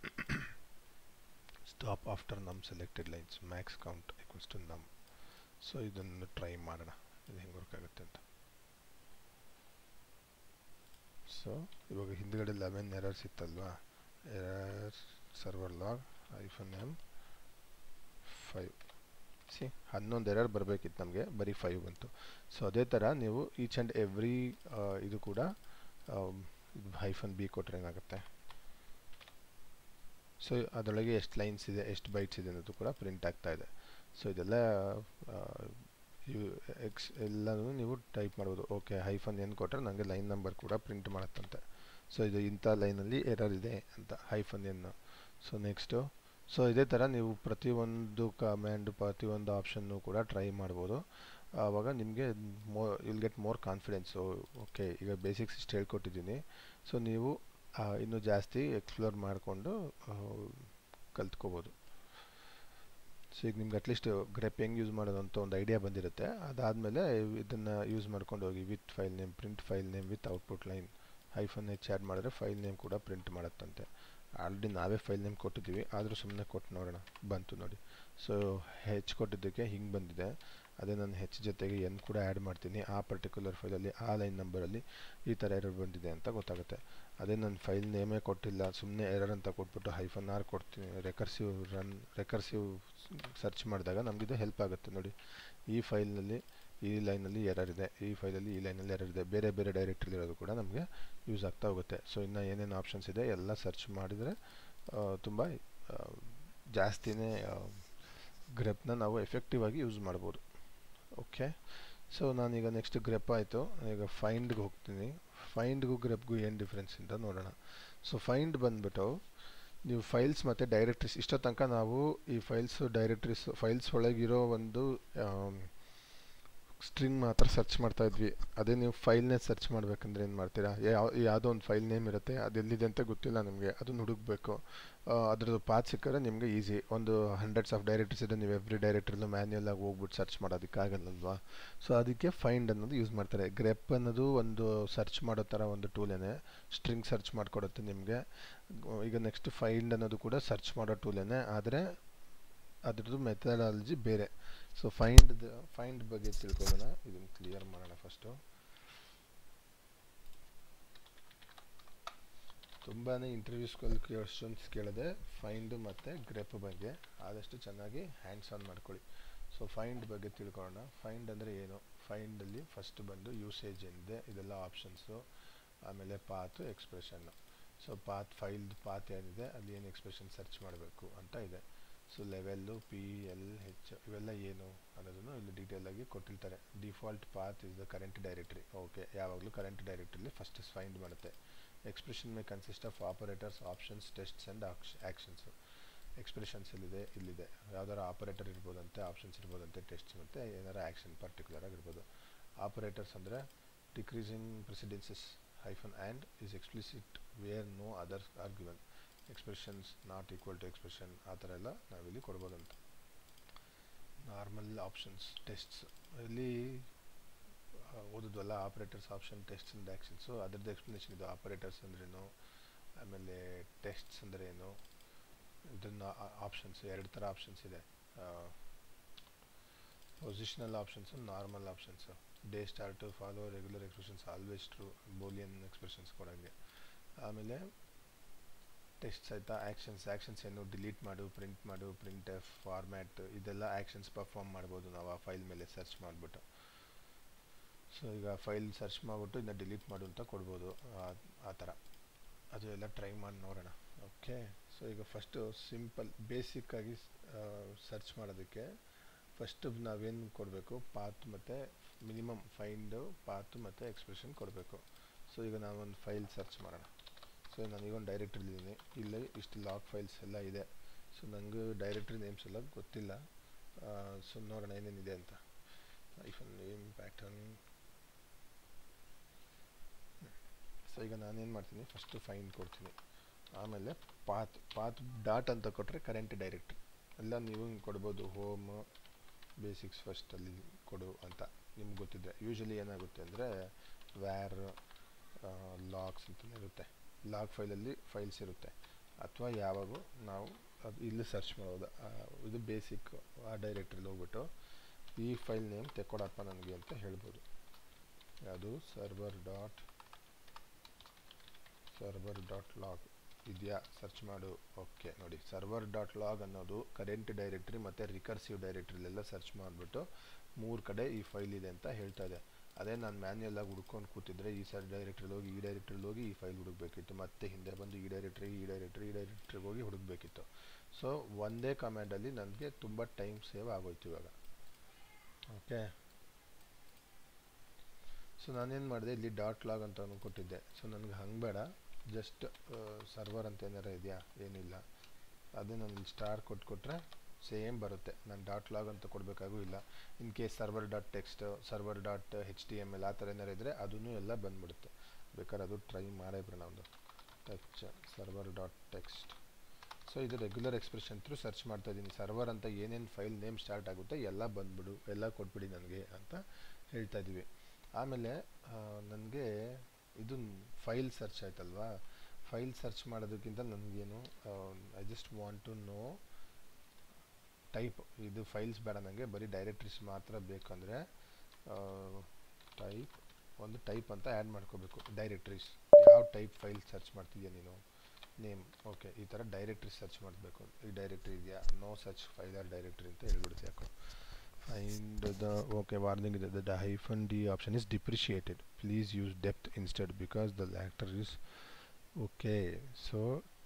Speaker 1: stop after num selected lines max count equals to num so ಇದನ್ನು ಟ್ರೈ ಮಾಡೋಣ ಇದು ಹೆಂಗೆ ವರ್ಕ್ ಆಗುತ್ತೆ ಅಂತ ಸೊ ಇವಾಗ ಹಿಂದ್ಗಡೆ ಲೆವೆನ್ ಎರರ್ಸ್ ಇತ್ತಲ್ವಾ error server log hyphen M five see ಹನ್ನೊಂದು ಎರರ್ ಬರಬೇಕಿತ್ತು ನಮಗೆ ಬರೀ ಫೈವ್ ಬಂತು ಸೊ ಅದೇ ಥರ ನೀವು ಈಚ್ ಆ್ಯಂಡ್ ಎವ್ರಿ ಇದು ಕೂಡ ಇದು ಹೈಫನ್ ಬಿ ಕೊಟ್ಟರೆ ಏನಾಗುತ್ತೆ ಸೊ ಅದರೊಳಗೆ ಎಷ್ಟು ಲೈನ್ಸ್ ಇದೆ ಎಷ್ಟು ಬೈಟ್ಸ್ ಇದೆ ಅನ್ನೋದು ಕೂಡ ಪ್ರಿಂಟ್ ಆಗ್ತಾ ಇದೆ ಸೊ ಇದೆಲ್ಲ ಯು ಎಕ್ಸ್ ಎಲ್ಲನೂ ನೀವು ಟೈಪ್ ಮಾಡ್ಬೋದು ಓಕೆ ಹೈಫನ್ ಏನು ಕೊಟ್ಟರೆ ನನಗೆ ಲೈನ್ ನಂಬರ್ ಕೂಡ ಪ್ರಿಂಟ್ ಮಾಡುತ್ತಂತೆ ಸೊ ಇದು ಇಂಥ ಲೈನಲ್ಲಿ ಎರರ್ ಇದೆ ಅಂತ ಹೈಫನ್ ಏನು ಸೊ ನೆಕ್ಸ್ಟು ಸೊ ಇದೇ ಥರ ನೀವು ಪ್ರತಿಯೊಂದು ಕಮ್ಯಾಂಡ್ ಪ್ರತಿಯೊಂದು ಆಪ್ಷನ್ನು ಕೂಡ ಟ್ರೈ ಮಾಡ್ಬೋದು ಆವಾಗ ನಿಮಗೆ ಮೋ will get more confidence okay ಈಗ ಬೇಸಿಕ್ಸ್ ಇಷ್ಟು ಹೇಳ್ಕೊಟ್ಟಿದ್ದೀನಿ ಸೊ ನೀವು ಇನ್ನೂ ಜಾಸ್ತಿ ಎಕ್ಸ್ಪ್ಲೋರ್ ಮಾಡಿಕೊಂಡು ಕಲ್ತ್ಕೋಬೋದು ಸೊ ಈಗ ನಿಮ್ಗೆ ಅಟ್ಲೀಸ್ಟ್ ಗ್ರೆಪ್ ಹೆಂಗೆ ಯೂಸ್ ಮಾಡೋದು ಅಂತ ಒಂದು ಐಡಿಯಾ ಬಂದಿರುತ್ತೆ ಅದಾದಮೇಲೆ ಇದನ್ನು ಯೂಸ್ ಮಾಡ್ಕೊಂಡು ಹೋಗಿ with file name print file name with output line hyphen H add ಮಾಡಿದ್ರೆ ಫೈಲ್ ನೇಮ್ ಕೂಡ ಪ್ರಿಂಟ್ ಮಾಡುತ್ತಂತೆ ಆಲ್ರೆಡಿ ನಾವೇ ಫೈಲ್ ನೇಮ್ ಕೊಟ್ಟಿದ್ದೀವಿ ಆದರೂ ಸುಮ್ಮನೆ ಕೊಟ್ಟು ನೋಡೋಣ ಬಂತು ನೋಡಿ ಸೊ ಹೆಚ್ ಕೊಟ್ಟಿದ್ದಕ್ಕೆ ಹಿಂಗೆ ಬಂದಿದೆ ಅದೇ ನಾನು ಹೆಚ್ ಜೊತೆಗೆ ಎನ್ ಕೂಡ ಆ್ಯಡ್ ಮಾಡ್ತೀನಿ ಆ ಪರ್ಟಿಕ್ಯುಲರ್ ಫೈಲಲ್ಲಿ ಆ ಲೈನ್ ನಂಬರಲ್ಲಿ ಈ ಥರ ಎರರ್ ಬಂದಿದೆ ಅಂತ ಗೊತ್ತಾಗುತ್ತೆ ಅದೇ ನಾನು ಫೈಲ್ ನೇಮೇ ಕೊಟ್ಟಿಲ್ಲ ಸುಮ್ಮನೆ ಎರರ್ ಅಂತ ಕೊಟ್ಬಿಟ್ಟು ಹೈಫನ್ ಆರ್ ಕೊಡ್ತೀನಿ ರೆಕರ್ಸಿವ್ ರನ್ ರೆಕರ್ಸಿವ್ ಸರ್ಚ್ ಮಾಡಿದಾಗ ನಮಗಿದು ಹೆಲ್ಪ್ ಆಗುತ್ತೆ ನೋಡಿ ಈ ಫೈಲ್ನಲ್ಲಿ ಈ ಲೈನಲ್ಲಿ ಎರರ್ ಇದೆ ಈ ಫೈಲಲ್ಲಿ ಈ ಲೈನಲ್ಲಿ ಎರರ್ ಇದೆ ಬೇರೆ ಬೇರೆ ಡೈರೆಕ್ಟ್ರಿಲಿ ಇರೋದು ಕೂಡ ನಮಗೆ ಯೂಸ್ ಆಗ್ತಾ ಹೋಗುತ್ತೆ ಸೊ ಇನ್ನು ಏನೇನು ಆಪ್ಷನ್ಸ್ ಇದೆ ಎಲ್ಲ ಸರ್ಚ್ ಮಾಡಿದರೆ ತುಂಬ ಜಾಸ್ತಿನೇ ಗ್ರೆಪ್ನ ನಾವು ಎಫೆಕ್ಟಿವ್ ಆಗಿ ಯೂಸ್ ಮಾಡ್ಬೋದು ಓಕೆ ಸೊ ನಾನೀಗ ನೆಕ್ಸ್ಟ್ ಗ್ರೆಪ್ ಆಯಿತು ಈಗ ಫೈಂಡ್ಗೆ ಹೋಗ್ತೀನಿ ಫೈಂಡ್ಗೂ ಗ್ರೆಪ್ಗೂ ಏನು ಡಿಫ್ರೆನ್ಸ್ ಅಂತ ನೋಡೋಣ ಸೊ ಫೈಂಡ್ ಬಂದ್ಬಿಟ್ಟು ನೀವು ಫೈಲ್ಸ್ ಮತ್ತು ಡೈರೆಕ್ಟ್ರೀಸ್ ಇಷ್ಟೋ ತನಕ ನಾವು ಈ ಫೈಲ್ಸ್ ಡೈರೆಕ್ಟ್ರೀಸ್ ಫೈಲ್ಸ್ ಒಳಗಿರೋ ಒಂದು ಸ್ಟ್ರಿಂಗ್ ಮಾತ್ರ ಸರ್ಚ್ ಮಾಡ್ತಾ ಇದ್ವಿ ಅದೇ ನೀವು ಫೈಲ್ನೇ ಸರ್ಚ್ ಮಾಡ್ಬೇಕಂದ್ರೆ ಏನು ಮಾಡ್ತೀರಾ ಯಾವ ಯಾವುದೋ ಒಂದು ಫೈಲ್ ನೇಮ್ ಇರುತ್ತೆ ಅದೆಲ್ಲಿದೆ ಅಂತ ಗೊತ್ತಿಲ್ಲ ನಿಮಗೆ ಅದನ್ನು ಹುಡುಕ್ಬೇಕು ಅದ್ರದ್ದು ಪಾತ್ ಸಿಕ್ಕರೆ ನಿಮಗೆ ಈಸಿ ಒಂದು ಹಂಡ್ರೆಡ್ಸ್ ಆಫ್ ಡೈರೆಕ್ಟರ್ಸ್ ಇದೆ ನೀವು ಎವ್ರಿ ಡೈರೆಕ್ಟ್ರಲ್ಲೂ ಮ್ಯಾನ್ಯಲ್ ಆಗಿ ಹೋಗ್ಬಿಟ್ಟು ಸರ್ಚ್ ಮಾಡೋದಕ್ಕಾಗಲ್ಲಲ್ವಾ ಸೊ ಅದಕ್ಕೆ ಫೈಂಡ್ ಅನ್ನೋದು ಯೂಸ್ ಮಾಡ್ತಾರೆ ಗ್ರೆಪ್ ಅನ್ನೋದು ಒಂದು ಸರ್ಚ್ ಮಾಡೋ ಥರ ಒಂದು ಟೂಲೇನೆ ಸ್ಟ್ರಿಂಗ್ ಸರ್ಚ್ ಮಾಡಿಕೊಡುತ್ತೆ ನಿಮಗೆ ಈಗ ನೆಕ್ಸ್ಟ್ ಫೈಂಡ್ ಅನ್ನೋದು ಕೂಡ ಸರ್ಚ್ ಮಾಡೋ ಟೂಲೇನೆ ಆದರೆ ಅದ್ರದ್ದು ಮೆಥಡಾಲಜಿ ಬೇರೆ ಸೊ ಫೈಂಡ್ ಫೈಂಡ್ ಬಗ್ಗೆ ತಿಳ್ಕೊಳ್ಳೋಣ ಇದನ್ನು ಕ್ಲಿಯರ್ ಮಾಡೋಣ ಫಸ್ಟು ತುಂಬಾ ಇಂಟರ್ವ್ಯೂಸ್ಗಳಲ್ಲಿ ಕ್ವಶನ್ಸ್ ಕೇಳಿದೆ ಫೈಂಡ್ ಮತ್ತು ಗ್ರೆಪ್ ಬಗ್ಗೆ ಆದಷ್ಟು ಚೆನ್ನಾಗಿ ಹ್ಯಾಂಡ್ಸ್ ಆನ್ ಮಾಡ್ಕೊಳ್ಳಿ ಸೊ ಫೈಂಡ್ ಬಗ್ಗೆ ತಿಳ್ಕೊಳ್ಳೋಣ ಫೈಂಡ್ ಅಂದರೆ ಏನು ಫೈಂಡಲ್ಲಿ ಫಸ್ಟ್ ಬಂದು ಯೂಸೇಜ್ ಏನಿದೆ ಇದೆಲ್ಲ ಆಪ್ಷನ್ಸು ಆಮೇಲೆ ಪಾತು ಎಕ್ಸ್ಪ್ರೆಷನ್ನು ಸೊ ಪಾತ್ ಫೈಲ್ದು ಪಾತ್ ಏನಿದೆ ಅಲ್ಲಿ ಏನು ಎಕ್ಸ್ಪ್ರೆಷನ್ ಸರ್ಚ್ ಮಾಡಬೇಕು ಅಂತ ಇದೆ so level P L H ಇವೆಲ್ಲ ಏನು ಅನ್ನೋದನ್ನು ಇಲ್ಲಿ ಡೀಟೇಲಾಗಿ ಕೊಟ್ಟಿರ್ತಾರೆ default path is the current directory okay ಯಾವಾಗಲೂ ಕರೆಂಟ್ ಡೈರೆಕ್ಟ್ರಿಲಿ ಫಸ್ಟ್ ಫೈಂಡ್ ಮಾಡುತ್ತೆ expression may consist of operators options tests and actions expressions ಇಲ್ಲಿದೆ ಇಲ್ಲಿದೆ ಯಾವ್ದಾರು ಆಪರೇಟರ್ ಇರ್ಬೋದಂತೆ ಆಪ್ಷನ್ಸ್ ಇರ್ಬೋದಂತೆ ಟೆಸ್ಟ್ಸ್ ಮತ್ತು ಏನಾರು ಆ್ಯಕ್ಷನ್ ಪರ್ಟಿಕ್ಯುಲರ್ ಆಗಿರ್ಬೋದು ಆಪರೇಟರ್ಸ್ ಅಂದರೆ decreasing precedences hyphen and is explicit where no others are given expressions not equal to expression ಆ ಥರ ಎಲ್ಲ ನಾವಿಲ್ಲಿ ಕೊಡ್ಬೋದಂತ ನಾರ್ಮಲ್ ಆಪ್ಷನ್ಸ್ ಟೆಸ್ಟ್ಸ್ ಇಲ್ಲಿ ಓದಿದ್ವಲ್ಲ operators option tests and actions ಅದರದ್ದು ಎಕ್ಸ್ಪ್ಲನೇಷನ್ ಇದು ಆಪರೇಟರ್ಸ್ ಅಂದ್ರೇನು ಆಮೇಲೆ ಟೆಸ್ಟ್ಸ್ ಅಂದರೆ ಏನು ಇದನ್ನು ಆಪ್ಷನ್ಸ್ ಎರಡು ಥರ ಆಪ್ಷನ್ಸ್ ಇದೆ positional options normal options daystart follow regular expressions always true boolean expressions ಕೊಡೋಂಗೆ ಆಮೇಲೆ ಟೆಸ್ಟ್ಸ್ ಆಯಿತಾ ಆ್ಯಕ್ಷನ್ಸ್ ಆ್ಯಕ್ಷನ್ಸ್ ಏನು ಡಿಲೀಟ್ ಮಾಡು ಪ್ರಿಂಟ್ ಮಾಡು ಪ್ರಿಂಟ್ ಎಫ್ ಫಾರ್ಮ್ಯಾಟ್ ಇದೆಲ್ಲ ಆ್ಯಕ್ಷನ್ಸ್ ಪರ್ಫಾರ್ಮ್ ಮಾಡ್ಬೋದು ನಾವು ಆ ಫೈಲ್ ಮೇಲೆ ಸರ್ಚ್ ಮಾಡಿಬಿಟ್ಟು ಸೊ ಈಗ ಫೈಲ್ ಸರ್ಚ್ ಮಾಡಿಬಿಟ್ಟು ಇದನ್ನ ಡಿಲೀಟ್ ಮಾಡು ಅಂತ ಕೊಡ್ಬೋದು ಆ ಥರ ಅದು ಎಲ್ಲ ಟ್ರೈ ಮಾಡಿ ನೋಡೋಣ ಓಕೆ ಸೊ ಈಗ ಫಸ್ಟು ಸಿಂಪಲ್ ಬೇಸಿಕ್ಕಾಗಿ ಸರ್ಚ್ ಮಾಡೋದಕ್ಕೆ ಫಸ್ಟ್ ನಾವೇನು ಕೊಡಬೇಕು ಪಾತ್ ಮತ್ತು ಮಿನಿಮಮ್ ಫೈಂಡು ಪಾತು ಮತ್ತು ಎಕ್ಸ್ಪ್ರೆಷನ್ ಕೊಡಬೇಕು ಸೊ ಈಗ ನಾವೊಂದು ಫೈಲ್ ಸರ್ಚ್ ಮಾಡೋಣ ಸೊ ನಾನು ಈಗೊಂದು ಡೈರೆಕ್ಟ್ರಿಲಿದ್ದೀನಿ ಇಲ್ಲಿ ಇಷ್ಟು ಲಾಗ್ ಫೈಲ್ಸ್ ಎಲ್ಲ ಇದೆ ಸೊ ನನಗೂ ಡೈರೆಕ್ಟ್ರಿ ನೇಮ್ಸ್ ಎಲ್ಲ ಗೊತ್ತಿಲ್ಲ ಸೊ ನೋಡೋಣ ಏನೇನಿದೆ ಅಂತ ಐಫೋನ್ ನೇಮ್ ಪ್ಯಾಟರ್ನ್ ಸೊ ಈಗ ನಾನೇನು ಮಾಡ್ತೀನಿ ಫಸ್ಟು ಫೈನ್ ಕೊಡ್ತೀನಿ ಆಮೇಲೆ ಪಾತ್ ಪಾತ್ ಡಾಟ್ ಅಂತ ಕೊಟ್ಟರೆ ಕರೆಂಟ್ ಡೈರೆಕ್ಟ್ರಿ ಎಲ್ಲ ನೀವು ಹಿಂಗೆ ಕೊಡ್ಬೋದು ಹೋಮ್ ಬೇಸಿಕ್ಸ್ ಫಸ್ಟಲ್ಲಿ ಕೊಡು ಅಂತ ನಿಮ್ಗೆ ಗೊತ್ತಿದ್ದರೆ ಯೂಶಲಿ ಏನಾಗುತ್ತೆ ಅಂದರೆ ವ್ಯಾರ್ ಲಾಗ್ಸ್ ಅಂತಲೇ ಇರುತ್ತೆ ಲಾಗ್ ಫೈಲಲ್ಲಿ ಫೈಲ್ಸ್ ಇರುತ್ತೆ ಅಥವಾ ಯಾವಾಗೂ ನಾವು ಅದು ಇಲ್ಲಿ ಸರ್ಚ್ ಮಾಡೋದು ಇದು ಬೇಸಿಕ್ ಆ ಡೈರೆಕ್ಟ್ರಿಲಿ ಹೋಗ್ಬಿಟ್ಟು ಈ ಫೈಲ್ ನೇಮ್ ತೆಕ್ಕೊಡಪ್ಪ ನನಗೆ ಅಂತ ಹೇಳ್ಬೋದು ಅದು server dot server dot log ಇದೆಯಾ ಸರ್ಚ್ ಮಾಡು ಓಕೆ ನೋಡಿ ಸರ್ವರ್ ಡಾಟ್ ಲಾಗ್ ಅನ್ನೋದು ಕರೆಂಟ್ ಡೈರೆಕ್ಟ್ರಿ ಮತ್ತು ರಿಕರ್ಸಿವ್ ಡೈರೆಕ್ಟ್ರಿಲೆಲ್ಲ ಸರ್ಚ್ ಮಾಡಿಬಿಟ್ಟು ಮೂರು ಕಡೆ ಈ ಫೈಲ್ ಇದೆ ಅಂತ ಹೇಳ್ತಾ ಇದೆ ಅದೇ ನಾನು ಮ್ಯಾನ್ಯಲಾಗಿ ಹುಡ್ಕೊಂಡು ಕೂತಿದ್ರೆ ಈ ಸರ್ ಡೈರೆಕ್ಟ್ರಿಗೆ ಹೋಗಿ ಈ ಡೈರೆಕ್ಟ್ರಿಗೆ ಹೋಗಿ ಈ ಫೈಲ್ ಹುಡುಕಬೇಕಿತ್ತು ಮತ್ತೆ ಹಿಂದೆ ಬಂದು ಈ ಡೈರೆಕ್ಟ್ರಿ ಈ ಡೈರೆಕ್ಟ್ರಿ ಈ ಡೈರೆಕ್ಟ್ರಿಗೆ ಹೋಗಿ ಹುಡುಕಬೇಕಿತ್ತು ಸೊ ಒಂದೇ ಕಮಾಂಡಲ್ಲಿ ನನಗೆ ತುಂಬ ಟೈಮ್ ಸೇವ್ ಆಗೋಯ್ತು ಇವಾಗ ಓಕೆ ಸೊ ನಾನೇನು ಮಾಡಿದೆ ಇಲ್ಲಿ ಡಾಟ್ ಲಾಗ್ ಅಂತ ಕೊಟ್ಟಿದ್ದೆ ಸೊ ನನಗೆ ಹಂಗೆ ಬೇಡ ಜಸ್ಟ್ ಸರ್ವರ್ ಅಂತ ಏನಾರ ಇದೆಯಾ ಏನಿಲ್ಲ ಅದೇ ನಾನು ಇಲ್ಲಿ ಸ್ಟಾರ್ ಕೊಟ್ಕೊಟ್ರೆ ಸೇಮ್ ಬರುತ್ತೆ ನಾನು ಡಾಟ್ ಲಾಗ್ ಅಂತ ಕೊಡಬೇಕಾಗೂ ಇಲ್ಲ in case server dot text server dot H T M L ಆ ಥರ ಏನಾರು ಇದ್ದರೆ ಅದನ್ನು ಎಲ್ಲ ಬಂದ್ಬಿಡುತ್ತೆ ಬೇಕಾದ್ರೆ ಅದು ಟ್ರೈ ಮಾಡೇ ಬಿಡೋಣ ಒಂದು touch server dot text so ಇದು ರೆಗ್ಯುಲರ್ ಎಕ್ಸ್ಪ್ರೆಷನ್ ಥ್ರೂ ಸರ್ಚ್ ಮಾಡ್ತಾ ಇದ್ದೀನಿ ಸರ್ವರ್ ಅಂತ ಏನೇನು ಫೈಲ್ ನೇಮ್ ಸ್ಟಾರ್ಟ್ ಆಗುತ್ತೆ ಎಲ್ಲ ಬಂದ್ಬಿಡು ಎಲ್ಲ ಕೊಟ್ಬಿಡಿ ನನಗೆ ಅಂತ ಹೇಳ್ತಾ ಇದ್ದೀವಿ ಆಮೇಲೆ ನನಗೆ ಇದು ಫೈಲ್ ಸರ್ಚ್ ಆಯ್ತಲ್ವಾ ಫೈಲ್ ಸರ್ಚ್ ಮಾಡೋದಕ್ಕಿಂತ ನನಗೇನು I just want to know type ಇದು ಫೈಲ್ಸ್ ಬೇಡ ನನಗೆ ಬರೀ ಡೈರೆಕ್ಟ್ರೀಸ್ ಮಾತ್ರ ಬೇಕಂದರೆ ಟೈಪ್ ಒಂದು ಟೈಪ್ ಅಂತ ಆ್ಯಡ್ ಮಾಡ್ಕೋಬೇಕು ಡೈರೆಕ್ಟ್ರೀಸ್ ಯಾವ ಟೈಪ್ ಫೈಲ್ ಸರ್ಚ್ ಮಾಡ್ತಿದ್ಯಾ ನೀನು ನೇಮ್ ಓಕೆ ಈ ಥರ ಡೈರೆಕ್ಟ್ರಿ ಸರ್ಚ್ ಮಾಡಬೇಕು ಈ ಡೈರೆಕ್ಟ್ರಿ ಇದೆಯಾ no search file or directory ಅಂತ ಹೇಳ್ಬಿಡುತ್ತೆ ಯಾಕೋ find the okay warning is that the hyphen d option is depreciated please use depth instead because the latter is okay so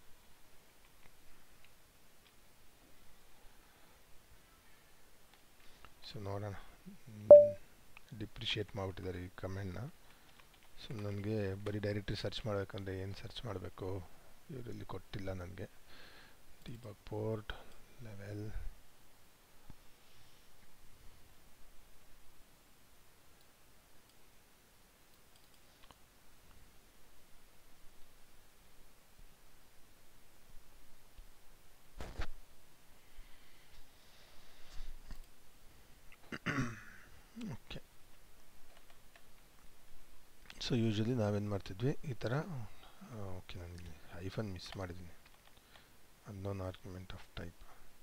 Speaker 1: so ನೋಡೋಣ depreciate ಮಾಡಿಬಿಟ್ಟಿದ್ದಾರೆ ಈ ಕಮೆಂಟ್ನ so ನನಗೆ ಬರೀ directory search ಮಾಡಬೇಕಂದ್ರೆ ಏನು ಸರ್ಚ್ ಮಾಡಬೇಕು ಇವರಲ್ಲಿ ಕೊಟ್ಟಿಲ್ಲ ನನಗೆ debug port level so usually ನಾವೇನು ಮಾಡ್ತಿದ್ವಿ ಈ ಥರ ಓಕೆ ನಾನು ಐಫನ್ ಮಿಸ್ ಮಾಡಿದ್ದೀನಿ unknown argument of type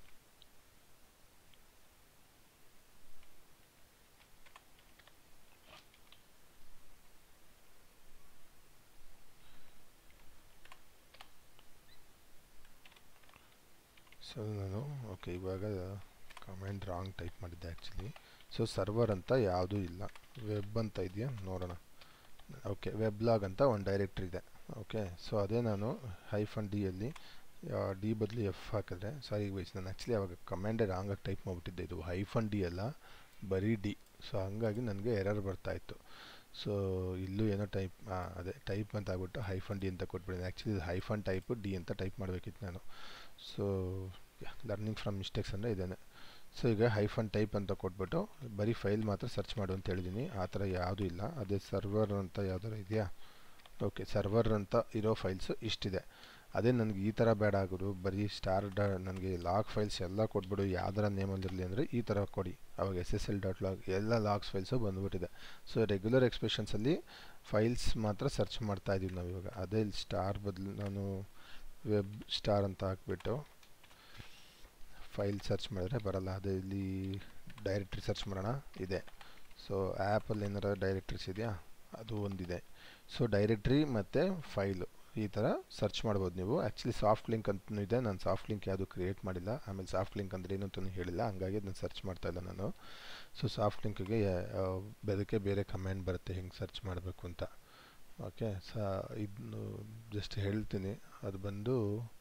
Speaker 1: so ನಾನು ಓಕೆ ಇವಾಗ ಕಮೆಂಟ್ ರಾಂಗ್ ಟೈಪ್ ಮಾಡಿದ್ದೆ ಆ್ಯಕ್ಚುಲಿ ಸೊ ಸರ್ವರ್ ಅಂತ ಯಾವುದೂ ಇಲ್ಲ ವೆಬ್ ಅಂತ ಇದೆಯಾ ನೋಡೋಣ ಓಕೆ ವೆಬ್ಲಾಗ್ ಅಂತ ಒಂದು ಡೈರೆಕ್ಟ್ರಿ ಇದೆ ಓಕೆ ಸೊ ಅದೇ ನಾನು ಹೈಫನ್ ಡಿಯಲ್ಲಿ ಡಿ ಬದಲು ಎಫ್ ಹಾಕಿದ್ರೆ ಸಾರಿ ವೈಸ್ ನಾನು ಆ್ಯಕ್ಚುಲಿ ಅವಾಗ ಕಮೆಂಡೇ ರಾಂಗಾಗಿ ಟೈಪ್ ಮಾಡಿಬಿಟ್ಟಿದ್ದೆ ಇದು ಹೈಫನ್ ಡಿ ಅಲ್ಲ ಬರೀ ಡಿ ಸೊ ಹಂಗಾಗಿ ನನಗೆ ಎರರ್ ಬರ್ತಾಯಿತ್ತು ಸೊ ಇಲ್ಲೂ ಏನೋ ಟೈಪ್ ಅದೇ ಟೈಪ್ ಅಂತ ಆಗ್ಬಿಟ್ಟು ಹೈಫನ್ ಡಿ ಅಂತ ಕೊಟ್ಬಿಟ್ಟಿದ್ದೆ ಆ್ಯಕ್ಚುಲಿ ಇದು ಹೈಫನ್ ಟೈಪು ಡಿ ಅಂತ ಟೈಪ್ ಮಾಡಬೇಕಿತ್ತು ನಾನು ಸೊ ಲರ್ನಿಂಗ್ ಫ್ರಮ್ ಮಿಸ್ಟೇಕ್ಸ್ ಅಂದರೆ ಇದೇನೆ ಸೊ ಈಗ ಹೈಫನ್ ಟೈಪ್ ಅಂತ ಕೊಟ್ಬಿಟ್ಟು ಬರೀ ಫೈಲ್ ಮಾತ್ರ ಸರ್ಚ್ ಮಾಡು ಅಂತ ಹೇಳಿದ್ದೀನಿ ಆ ಥರ ಯಾವುದೂ ಇಲ್ಲ ಅದೇ ಸರ್ವರ್ ಅಂತ ಯಾವ್ದಾರು ಇದೆಯಾ ಓಕೆ ಸರ್ವರ್ ಅಂತ ಇರೋ ಫೈಲ್ಸು ಇಷ್ಟಿದೆ ಅದೇ ನನಗೆ ಈ ಥರ ಬೇಡ ಆಗೋದು ಬರೀ ಸ್ಟಾರ್ ಡಾ ನನಗೆ ಲಾಗ್ ಫೈಲ್ಸ್ ಎಲ್ಲ ಕೊಟ್ಬಿಡು ಯಾವ್ದಾರ ನೇಮಲ್ಲಿರಲಿ ಅಂದರೆ ಈ ಥರ ಕೊಡಿ ಅವಾಗ S S L dot log ಎಲ್ಲ ಲಾಗ್ಸ್ ಫೈಲ್ಸು ಬಂದುಬಿಟ್ಟಿದೆ ಸೊ ರೆಗ್ಯುಲರ್ ಎಕ್ಸ್ಪ್ರೆಷನ್ಸಲ್ಲಿ ಫೈಲ್ಸ್ ಮಾತ್ರ ಸರ್ಚ್ ಮಾಡ್ತಾ ಇದ್ದೀವಿ ನಾವು ಇವಾಗ ಅದೇ ಇಲ್ಲಿ ಸ್ಟಾರ್ ಬದಲು ನಾನು ವೆಬ್ ಸ್ಟಾರ್ ಅಂತ ಹಾಕ್ಬಿಟ್ಟು ಫೈಲ್ ಸರ್ಚ್ ಮಾಡಿದ್ರೆ ಬರಲ್ಲ ಅದೇ ಇಲ್ಲಿ ಡೈರೆಕ್ಟ್ರಿ ಸರ್ಚ್ ಮಾಡೋಣ ಇದೆ ಸೊ ಆ್ಯಪಲ್ಲಿ ಏನಾರ ಡೈರೆಕ್ಟ್ರೀಸ್ ಇದೆಯಾ ಅದು ಒಂದಿದೆ ಸೊ ಡೈರೆಕ್ಟ್ರಿ ಮತ್ತು ಫೈಲು ಈ ಥರ ಸರ್ಚ್ ಮಾಡ್ಬೋದು ನೀವು ಆ್ಯಕ್ಚುಲಿ ಸಾಫ್ಟ್ ಲಿಂಕ್ ಅಂತಲೂ ಇದೆ ನಾನು ಸಾಫ್ಟ್ ಲಿಂಕ್ ಯಾವುದು ಕ್ರಿಯೇಟ್ ಮಾಡಿಲ್ಲ ಆಮೇಲೆ ಸಾಫ್ಟ್ ಲಿಂಕ್ ಅಂದರೆ ಏನು ಅಂತಲೂ ಹೇಳಿಲ್ಲ ಹಂಗಾಗಿ ಅದನ್ನು ಸರ್ಚ್ ಮಾಡ್ತಾ ಇಲ್ಲ ನಾನು ಸೊ ಸಾಫ್ಟ್ ಲಿಂಕಿಗೆ ಅದಕ್ಕೆ ಬೇರೆ ಕಮೆಂಟ್ ಬರುತ್ತೆ ಹಿಂಗೆ ಸರ್ಚ್ ಮಾಡಬೇಕು ಅಂತ ಓಕೆ ಸ ಇದನ್ನು ಜಸ್ಟ್ ಹೇಳ್ತೀನಿ ಅದು ಬಂದು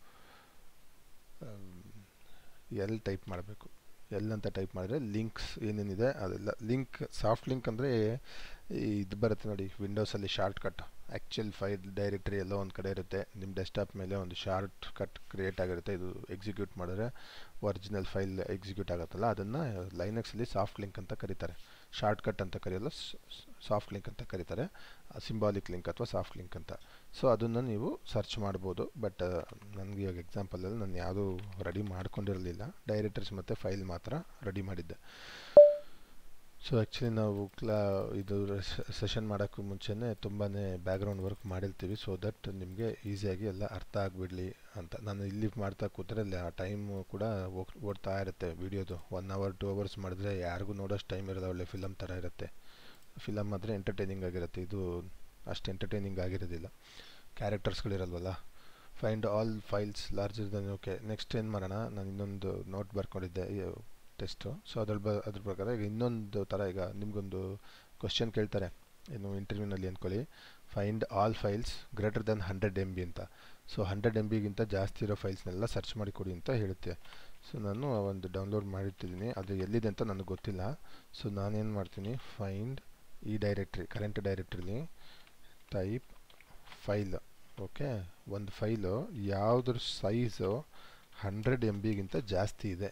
Speaker 1: ಎಲ್ ಟೈಪ್ ಮಾಡಬೇಕು ಎಲ್ ಅಂತ ಟೈಪ್ ಮಾಡಿದ್ರೆ ಲಿಂಕ್ಸ್ ಏನೇನಿದೆ ಅದೆಲ್ಲ ಲಿಂಕ್ ಸಾಫ್ಟ್ ಲಿಂಕ್ ಅಂದರೆ ಇದು ಬರುತ್ತೆ ನೋಡಿ ವಿಂಡೋಸಲ್ಲಿ shortcut actual file directory ಎಲ್ಲೋ ಒಂದು ಕಡೆ ಇರುತ್ತೆ ನಿಮ್ಮ ಡೆಸ್ಕ್ಟಾಪ್ ಮೇಲೆ ಒಂದು ಶಾರ್ಟ್ ಕಟ್ ಕ್ರಿಯೇಟ್ ಆಗಿರುತ್ತೆ ಇದು ಎಕ್ಸಿಕ್ಯೂಟ್ ಮಾಡಿದ್ರೆ ಒರಿಜಿನಲ್ ಫೈಲ್ ಎಕ್ಸಿಕ್ಯೂಟ್ ಆಗುತ್ತಲ್ಲ ಅದನ್ನು ಲೈನಕ್ಸಲ್ಲಿ ಸಾಫ್ಟ್ ಲಿಂಕ್ ಅಂತ ಕರೀತಾರೆ ಶಾರ್ಟ್ ಕಟ್ ಅಂತ ಕರೆಯಲ್ಲ ಸಾಫ್ಟ್ ಲಿಂಕ್ ಅಂತ ಕರೀತಾರೆ ಸಿಂಬಾಲಿಕ್ ಲಿಂಕ್ ಅಥವಾ ಸಾಫ್ಟ್ ಲಿಂಕ್ ಅಂತ ಸೊ ಅದನ್ನು ನೀವು ಸರ್ಚ್ ಮಾಡ್ಬೋದು ಬಟ್ ನನಗೆ ಇವಾಗ ಎಕ್ಸಾಂಪಲಲ್ಲಿ ನಾನು ಯಾವುದೂ ರೆಡಿ ಮಾಡ್ಕೊಂಡಿರಲಿಲ್ಲ ಡೈರೆಕ್ಟರ್ಸ್ ಮತ್ತು ಫೈಲ್ ಮಾತ್ರ ರೆಡಿ ಮಾಡಿದ್ದೆ ಸೊ ಆ್ಯಕ್ಚುಲಿ ನಾವು ಕ್ಲಾ ಇದು ಸೆಷನ್ ಮಾಡೋಕ್ಕೂ ಮುಂಚೆನೇ ತುಂಬಾ ಬ್ಯಾಕ್ಗ್ರೌಂಡ್ ವರ್ಕ್ ಮಾಡಿರ್ತೀವಿ ಸೊ ದಟ್ ನಿಮಗೆ ಈಸಿಯಾಗಿ ಎಲ್ಲ ಅರ್ಥ ಆಗಿಬಿಡಲಿ ಅಂತ ನಾನು ಇಲ್ಲಿ ಮಾಡ್ತಾ ಕೂತ್ರೆ ಅಲ್ಲಿ ಆ ಟೈಮು ಕೂಡ ಹೋಗ್ ಓಡ್ತಾ ಇರುತ್ತೆ ವೀಡಿಯೋದು ಒನ್ ಅವರ್ ಟು ಅವರ್ಸ್ ಮಾಡಿದ್ರೆ ಯಾರಿಗೂ ನೋಡೋಷ್ಟು ಟೈಮ್ ಇರೋದು ಒಳ್ಳೆ ಫಿಲಮ್ ಥರ ಇರುತ್ತೆ ಫಿಲಮ್ ಆದರೆ ಎಂಟರ್ಟೈನಿಂಗ್ ಆಗಿರುತ್ತೆ ಇದು ಅಷ್ಟು ಎಂಟರ್ಟೈನಿಂಗ್ ಆಗಿರೋದಿಲ್ಲ ಕ್ಯಾರೆಕ್ಟರ್ಸ್ಗಳಿರಲ್ವಲ್ಲ find all files larger than okay next ಏನು ಮಾಡೋಣ ನಾನು ಇನ್ನೊಂದು ನೋಟ್ ಬರ್ಕೊಂಡಿದ್ದೆ ಟೆಸ್ಟು ಸೊ ಅದ್ರ ಬ ಅದ್ರ ಪ್ರಕಾರ ಈಗ ಇನ್ನೊಂದು ಥರ ಈಗ ನಿಮಗೊಂದು ಕ್ವಶನ್ ಕೇಳ್ತಾರೆ ಏನು ಇಂಟರ್ವ್ಯೂನಲ್ಲಿ ಅಂದ್ಕೊಳ್ಳಿ find all files greater than hundred M B ಅಂತ ಸೊ ಹಂಡ್ರೆಡ್ ಎಮ್ ಬಿಗಿಂತ ಜಾಸ್ತಿ ಇರೋ ಫೈಲ್ಸ್ನೆಲ್ಲ ಸರ್ಚ್ ಮಾಡಿ ಕೊಡಿ ಅಂತ ಹೇಳುತ್ತೆ ಸೊ ನಾನು ಒಂದು ಡೌನ್ಲೋಡ್ ಮಾಡಿಟ್ಟಿದ್ದೀನಿ ಅದು ಎಲ್ಲಿದೆ ಅಂತ ನನಗೆ ಗೊತ್ತಿಲ್ಲ ಸೊ ನಾನೇನು ಮಾಡ್ತೀನಿ ಫೈಂಡ್ ಈ ಡೈರೆಕ್ಟ್ರಿ ಕರೆಂಟ್ ಡೈರೆಕ್ಟ್ರಿಲಿ ಟೈಪ್ ಫೈಲ್ ಓಕೆ ಒಂದು ಫೈಲು ಯಾವುದ್ರ ಸೈಜು ಹಂಡ್ರೆಡ್ ಎಮ್ ಬಿಗಿಂತ ಜಾಸ್ತಿ ಇದೆ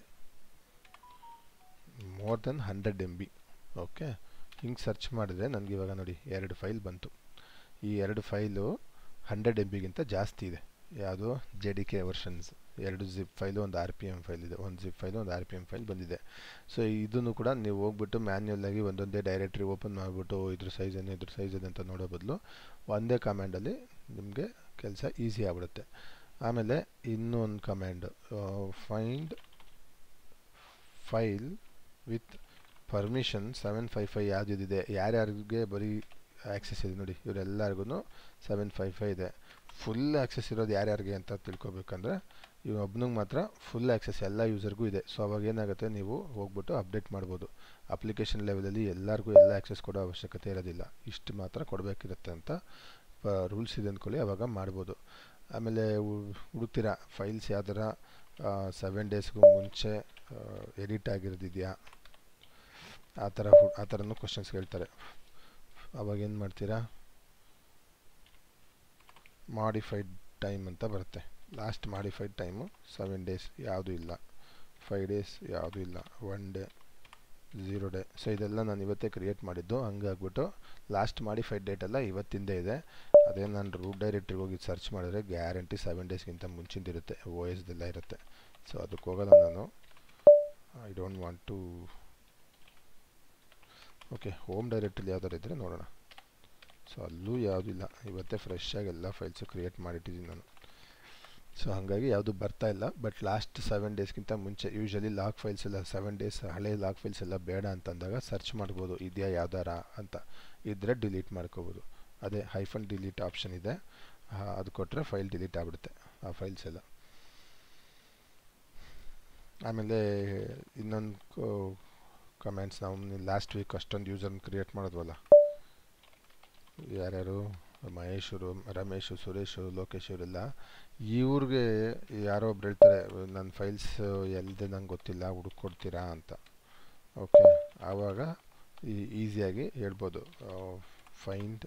Speaker 1: more than hundred M B okay ಹಿಂಗೆ ಸರ್ಚ್ ಮಾಡಿದ್ರೆ ನನಗೆ ಇವಾಗ ನೋಡಿ ಎರಡು ಫೈಲ್ ಬಂತು ಈ ಎರಡು ಫೈಲು ಹಂಡ್ರೆಡ್ ಎಮ್ ಬಿಗಿಂತ ಜಾಸ್ತಿ ಇದೆ ಯಾವುದು ಜೆ ಡಿ ಕೆ ವರ್ಷನ್ಸ್ ಎರಡು ಜಿಪ್ ಫೈಲು ಒಂದು ಆರ್ ಪಿ ಎಮ್ ಫೈಲ್ ಇದೆ ಒಂದು ಜಿಪ್ ಫೈಲು ಒಂದು ಆರ್ ಪಿ ಎಮ್ ಫೈಲ್ ಬಂದಿದೆ ಸೊ ಇದನ್ನು ಕೂಡ ನೀವು ಹೋಗ್ಬಿಟ್ಟು ಮ್ಯಾನ್ಯಲಾಗಿ ಒಂದೊಂದೇ ಡೈರೆಕ್ಟ್ರಿ ಓಪನ್ ಮಾಡಿಬಿಟ್ಟು ಇದ್ರ ಸೈಜ್ ಏನು ಇದ್ರ ಸೈಜ್ ಏನು ಅಂತ ನೋಡೋ ಬದಲು ಒಂದೇ ಕಮ್ಯಾಂಡಲ್ಲಿ ನಿಮಗೆ ಕೆಲಸ ಈಸಿ ಆಗ್ಬಿಡುತ್ತೆ ಆಮೇಲೆ ಇನ್ನೊಂದು command find file with permission seven five five ಯಾವುದಿದೆ ಯಾರ್ಯಾರಿಗೆ ಬರೀ ಆ್ಯಕ್ಸೆಸ್ ಇದೆ ನೋಡಿ ಇವರೆಲ್ಲರಿಗೂ ಸೆವೆನ್ ಫೈವ್ ಫೈ ಇದೆ ಫುಲ್ ಆ್ಯಕ್ಸೆಸ್ ಇರೋದು ಯಾರ್ಯಾರಿಗೆ ಅಂತ ತಿಳ್ಕೊಬೇಕಂದ್ರೆ ಇವೊಬ್ಬನಿಗೆ ಮಾತ್ರ ಫುಲ್ ಆ್ಯಕ್ಸೆಸ್ ಎಲ್ಲ ಯೂಸರ್ಗೂ ಇದೆ ಸೊ ಅವಾಗ ಏನಾಗುತ್ತೆ ನೀವು ಹೋಗ್ಬಿಟ್ಟು ಅಪ್ಡೇಟ್ ಮಾಡ್ಬೋದು ಅಪ್ಲಿಕೇಶನ್ ಲೆವೆಲಲ್ಲಿ ಎಲ್ಲರಿಗೂ ಎಲ್ಲ ಆ್ಯಕ್ಸೆಸ್ ಕೊಡೋ ಅವಶ್ಯಕತೆ ಇರೋದಿಲ್ಲ ಇಷ್ಟು ಮಾತ್ರ ಕೊಡಬೇಕಿರುತ್ತೆ ಅಂತ ರೂಲ್ಸ್ ಇದೆ ಅಂದ್ಕೊಳ್ಳಿ ಅವಾಗ ಮಾಡ್ಬೋದು ಆಮೇಲೆ ಹುಡುಕ್ತೀರಾ ಫೈಲ್ಸ್ ಯಾವ್ದಾರ ಸೆವೆನ್ ಡೇಸ್ಗೂ ಮುಂಚೆ ಎಡಿಟ್ ಆಗಿರೋದಿದೆಯಾ ಆ ಥರ ಆ ಥರನೂ ಕ್ವಶನ್ಸ್ ಕೇಳ್ತಾರೆ ಅವಾಗ ಏನು ಮಾಡ್ತೀರಾ ಮಾಡಿಫೈಡ್ ಟೈಮ್ ಅಂತ ಬರುತ್ತೆ last modified time seven days ಯಾವುದೂ ಇಲ್ಲ ಫೈವ್ ಡೇಸ್ ಯಾವುದೂ ಇಲ್ಲ one day zero day so ಇದೆಲ್ಲ ನಾನು ಇವತ್ತೇ ಕ್ರಿಯೇಟ್ ಮಾಡಿದ್ದು ಹಂಗಾಗ್ಬಿಟ್ಟು ಲಾಸ್ಟ್ ಮಾಡಿಫೈಡ್ ಡೇಟ್ ಎಲ್ಲ ಇವತ್ತಿಂದೇ ಇದೆ ಅದೇ ನಾನು ರೂಟ್ ಡೈರೆಕ್ಟ್ರಿಗೆ ಹೋಗಿ ಸರ್ಚ್ ಮಾಡಿದ್ರೆ ಗ್ಯಾರಂಟಿ ಸೆವೆನ್ ಡೇಸ್ಗಿಂತ ಮುಂಚಿಂದಿರುತ್ತೆ ಓ ಎಸ್ದೆಲ್ಲ ಇರುತ್ತೆ ಸೊ ಅದಕ್ಕೆ ಹೋಗಲ್ಲ ನಾನು I don't want to okay home ಡೈರೆಕ್ಟ್ರಿಲಿ ಯಾವ್ದಾರು ಇದ್ದರೆ ನೋಡೋಣ ಸೊ ಅಲ್ಲೂ ಯಾವುದಿಲ್ಲ ಇವತ್ತೇ ಫ್ರೆಶ್ ಆಗಿ ಎಲ್ಲ ಫೈಲ್ಸು ಕ್ರಿಯೇಟ್ ಮಾಡಿಟ್ಟಿದ್ದೀನಿ ನಾನು ಸೊ ಹಾಗಾಗಿ ಯಾವುದು ಬರ್ತಾ ಇಲ್ಲ ಬಟ್ ಲಾಸ್ಟ್ ಸೆವೆನ್ ಡೇಸ್ಗಿಂತ ಮುಂಚೆ ಯೂಶಲಿ ಲಾಗ್ ಫೈಲ್ಸ್ ಎಲ್ಲ ಸೆವೆನ್ ಡೇಸ್ ಹಳೆ ಲಾಗ್ ಫೈಲ್ಸ್ ಎಲ್ಲ ಬೇಡ ಅಂತಂದಾಗ ಸರ್ಚ್ ಮಾಡ್ಬೋದು ಇದೆಯಾ ಯಾವ್ದಾರ ಅಂತ ಇದ್ದರೆ ಡಿಲೀಟ್ ಮಾಡ್ಕೋಬೋದು ಅದೇ ಹೈಫನ್ ಡಿಲೀಟ್ ಆಪ್ಷನ್ ಇದೆ ಅದು ಕೊಟ್ಟರೆ ಫೈಲ್ ಡಿಲೀಟ್ ಆಗಿಬಿಡುತ್ತೆ ಆ ಫೈಲ್ಸ್ ಎಲ್ಲ ಆಮೇಲೆ ಇನ್ನೊಂದು ಕಮೆಂಟ್ಸ್ ನಾವು ಲಾಸ್ಟ್ ವೀಕ್ ಅಷ್ಟೊಂದು ಯೂಸರ್ನ ಕ್ರಿಯೇಟ್ ಮಾಡಿದ್ವಲ್ಲ ಯಾರ್ಯಾರು ಮಹೇಶರು ರಮೇಶು ಸುರೇಶು ಲೋಕೇಶ್ ಇವರೆಲ್ಲ ಇವ್ರಿಗೆ ಯಾರೋ ಒಬ್ರು ಹೇಳ್ತಾರೆ ನನ್ನ ಫೈಲ್ಸ್ ಎಲ್ಲಿದೆ ನಂಗೆ ಗೊತ್ತಿಲ್ಲ ಹುಡುಕೊಡ್ತೀರಾ ಅಂತ ಓಕೆ ಆವಾಗ ಈಸಿಯಾಗಿ ಹೇಳ್ಬೋದು ಫೈಂಡ್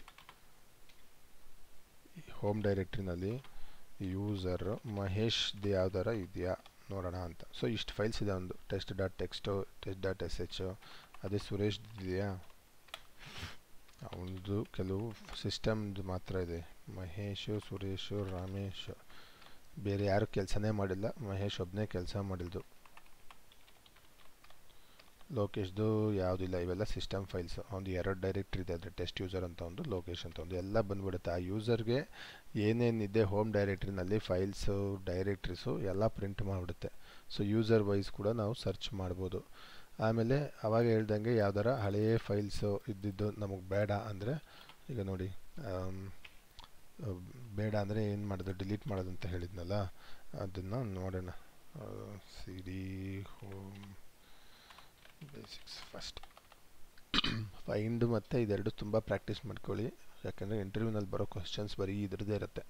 Speaker 1: ಹೋಮ್ ಡೈರೆಕ್ಟ್ರಿನಲ್ಲಿ ಯೂಸರ್ ಮಹೇಶ್ದು ಯಾವ್ದಾರ ಇದೆಯಾ ನೋಡೋಣ ಅಂತ ಸೊ ಇಷ್ಟು ಫೈಲ್ಸ್ ಇದೆ ಒಂದು test dot text test dot S H ಅದೇ ಸುರೇಶ್ ಇದೆಯಾ ಅವನದು ಕೆಲವು ಸಿಸ್ಟಮ್ದು ಮಾತ್ರ ಇದೆ ಮಹೇಶು ಸುರೇಶು ರಮೇಶ್ ಬೇರೆ ಯಾರು ಕೆಲಸನೇ ಮಾಡಿಲ್ಲ ಮಹೇಶ್ ಒಬ್ಬನೇ ಕೆಲಸ ಮಾಡಿದ್ದು ಲೋಕೇಶ್ದು ಯಾವುದಿಲ್ಲ ಇವೆಲ್ಲ ಸಿಸ್ಟಮ್ ಫೈಲ್ಸ್ ಒಂದು ಎರಡು ಡೈರೆಕ್ಟ್ರಿ ಇದೆ ಅಂದರೆ ಟೆಸ್ಟ್ ಯೂಸರ್ ಅಂತ ಒಂದು ಲೋಕೇಶ್ ಅಂತ ಒಂದು ಎಲ್ಲ ಬಂದ್ಬಿಡುತ್ತೆ ಆ ಯೂಸರ್ಗೆ ಏನೇನಿದೆ ಹೋಮ್ ಡೈರೆಕ್ಟ್ರಿನಲ್ಲಿ ಫೈಲ್ಸು ಡೈರೆಕ್ಟ್ರೀಸು ಎಲ್ಲ ಪ್ರಿಂಟ್ ಮಾಡಿಬಿಡುತ್ತೆ ಸೊ ಯೂಸರ್ ವೈಸ್ ಕೂಡ ನಾವು ಸರ್ಚ್ ಮಾಡ್ಬೋದು ಆಮೇಲೆ ಅವಾಗ ಹೇಳ್ದಂಗೆ ಯಾವ್ದಾರ ಹಳೆಯ ಫೈಲ್ಸು ಇದ್ದಿದ್ದು ನಮಗೆ ಬೇಡ ಅಂದರೆ ಈಗ ನೋಡಿ ಬೇಡ ಅಂದರೆ ಏನು ಮಾಡೋದು ಡಿಲೀಟ್ ಮಾಡೋದು ಅಂತ ಹೇಳಿದ್ನಲ್ಲ ಅದನ್ನು ನೋಡೋಣ C D home basics first find ಮತ್ತು ಇದೆರಡು ತುಂಬ ಪ್ರಾಕ್ಟೀಸ್ ಮಾಡ್ಕೊಳ್ಳಿ ಯಾಕೆಂದರೆ ಇಂಟರ್ವ್ಯೂನಲ್ಲಿ ಬರೋ ಕ್ವಶನ್ಸ್ ಬರೀ ಇದ್ರದ್ದೇ ಇರುತ್ತೆ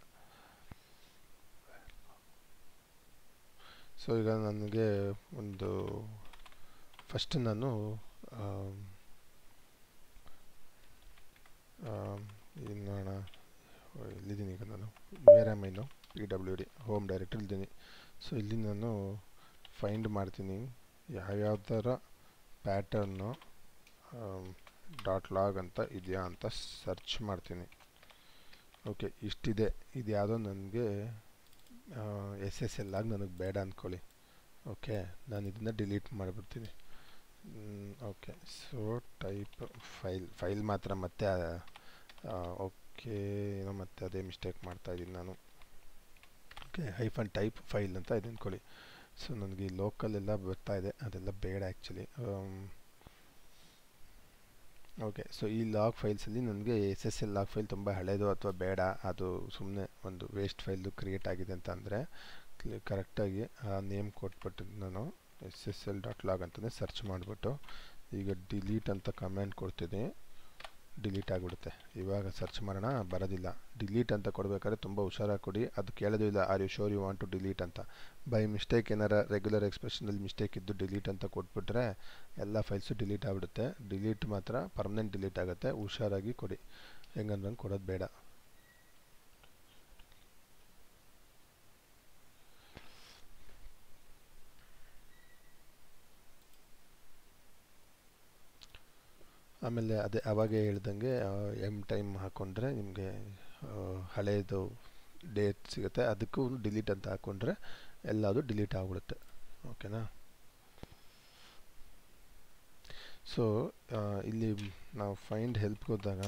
Speaker 1: ಸೊ ಈಗ ನನಗೆ ಒಂದು ಫಸ್ಟ್ ನಾನು ನೋಡೋಣ ಇಲ್ಲಿದ್ದೀನಿ ಈಗ ನಾನು ವೇರ್ ಎಮ್ ಐನು P W D home directory ಇದ್ದೀನಿ ಸೊ ಇಲ್ಲಿ ನಾನು ಫೈಂಡ್ ಮಾಡ್ತೀನಿ ಯಾವ್ಯಾವ ಥರ ಪ್ಯಾಟರ್ನು ಡಾಟ್ ಲಾಗ್ ಅಂತ ಇದೆಯಾ ಅಂತ ಸರ್ಚ್ ಮಾಡ್ತೀನಿ ಓಕೆ ಇಷ್ಟಿದೆ ಇದು ಯಾವುದೋ ನನಗೆ ಎಸ್ ಎಸ್ ಎಲ್ ಆಗಿ ನನಗೆ ಬೇಡ ಅಂದ್ಕೊಳ್ಳಿ ಓಕೆ ನಾನು ಇದನ್ನು ಡಿಲೀಟ್ ಮಾಡಿಬಿಡ್ತೀನಿ okay so type file file ಮಾತ್ರ ಮತ್ತೆ ಓಕೆ ಏನೋ ಮತ್ತೆ ಅದೇ ಮಿಸ್ಟೇಕ್ ಮಾಡ್ತಾಯಿದ್ದೀನಿ ನಾನು ಓಕೆ ಹೈಫನ್ ಟೈಪ್ ಫೈಲ್ ಅಂತ ಇದೆ ಅಂದ್ಕೊಳ್ಳಿ ಸೊ ನನಗೆ ಈ ಲೋಕಲ್ ಎಲ್ಲ ಬರ್ತಾ ಇದೆ ಅದೆಲ್ಲ ಬೇಡ ಆ್ಯಕ್ಚುಲಿ ಓಕೆ ಸೊ ಈ ಲಾಗ್ ಫೈಲ್ಸಲ್ಲಿ ನನಗೆ S S L log file ತುಂಬ ಹಳೇದು ಅಥವಾ ಬೇಡ ಅದು ಸುಮ್ಮನೆ ಒಂದು ವೇಸ್ಟ್ ಫೈಲ್ದು ಕ್ರಿಯೇಟ್ ಆಗಿದೆ ಅಂತ ಅಂದರೆ ಕರೆಕ್ಟಾಗಿ ಆ ನೇಮ್ ಕೊಟ್ಬಿಟ್ಟು ನಾನು S S L dot log ಅಂತಲೇ ಸರ್ಚ್ ಮಾಡಿಬಿಟ್ಟು ಈಗ ಡಿಲೀಟ್ ಅಂತ ಕಮೆಂಟ್ ಕೊಡ್ತೀನಿ ಡಿಲೀಟ್ ಆಗಿಬಿಡುತ್ತೆ ಇವಾಗ ಸರ್ಚ್ ಮಾಡೋಣ ಬರೋದಿಲ್ಲ ಡಿಲೀಟ್ ಅಂತ ಕೊಡಬೇಕಾದ್ರೆ ತುಂಬ ಹುಷಾರಾಗಿ ಕೊಡಿ ಅದು ಕೇಳೋದು ಇಲ್ಲ are you sure you want to delete ಅಂತ ಬೈ ಮಿಸ್ಟೇಕ್ ಏನಾರ ರೆಗ್ಯುಲರ್ ಎಕ್ಸ್ಪ್ರೆಷನಲ್ಲಿ ಮಿಸ್ಟೇಕ್ ಇದ್ದು ಡಿಲೀಟ್ ಅಂತ ಕೊಟ್ಬಿಟ್ರೆ ಎಲ್ಲ ಫೈಲ್ಸು ಡಿಲೀಟ್ ಆಗಿಬಿಡುತ್ತೆ ಡಿಲೀಟ್ ಮಾತ್ರ ಪರ್ಮನೆಂಟ್ ಡಿಲೀಟ್ ಆಗುತ್ತೆ ಹುಷಾರಾಗಿ ಕೊಡಿ ಹೆಂಗಂದ್ರೆ ಕೊಡೋದು ಬೇಡ ಆಮೇಲೆ ಅದೇ ಅವಾಗೇ ಹೇಳ್ದಂಗೆ ಎಮ್ ಟೈಮ್ ಹಾಕ್ಕೊಂಡ್ರೆ ನಿಮಗೆ ಹಳೇದು ಡೇಟ್ ಸಿಗುತ್ತೆ ಅದಕ್ಕೂ ಡಿಲೀಟ್ ಅಂತ ಹಾಕ್ಕೊಂಡ್ರೆ ಎಲ್ಲದು ಡಿಲೀಟ್ ಆಗಿಬಿಡುತ್ತೆ ಓಕೆನಾ ಸೊ ಇಲ್ಲಿ ನಾವು ಫೈಂಡ್ ಹೆಲ್ಪ್ಗೆ ಹೋದಾಗ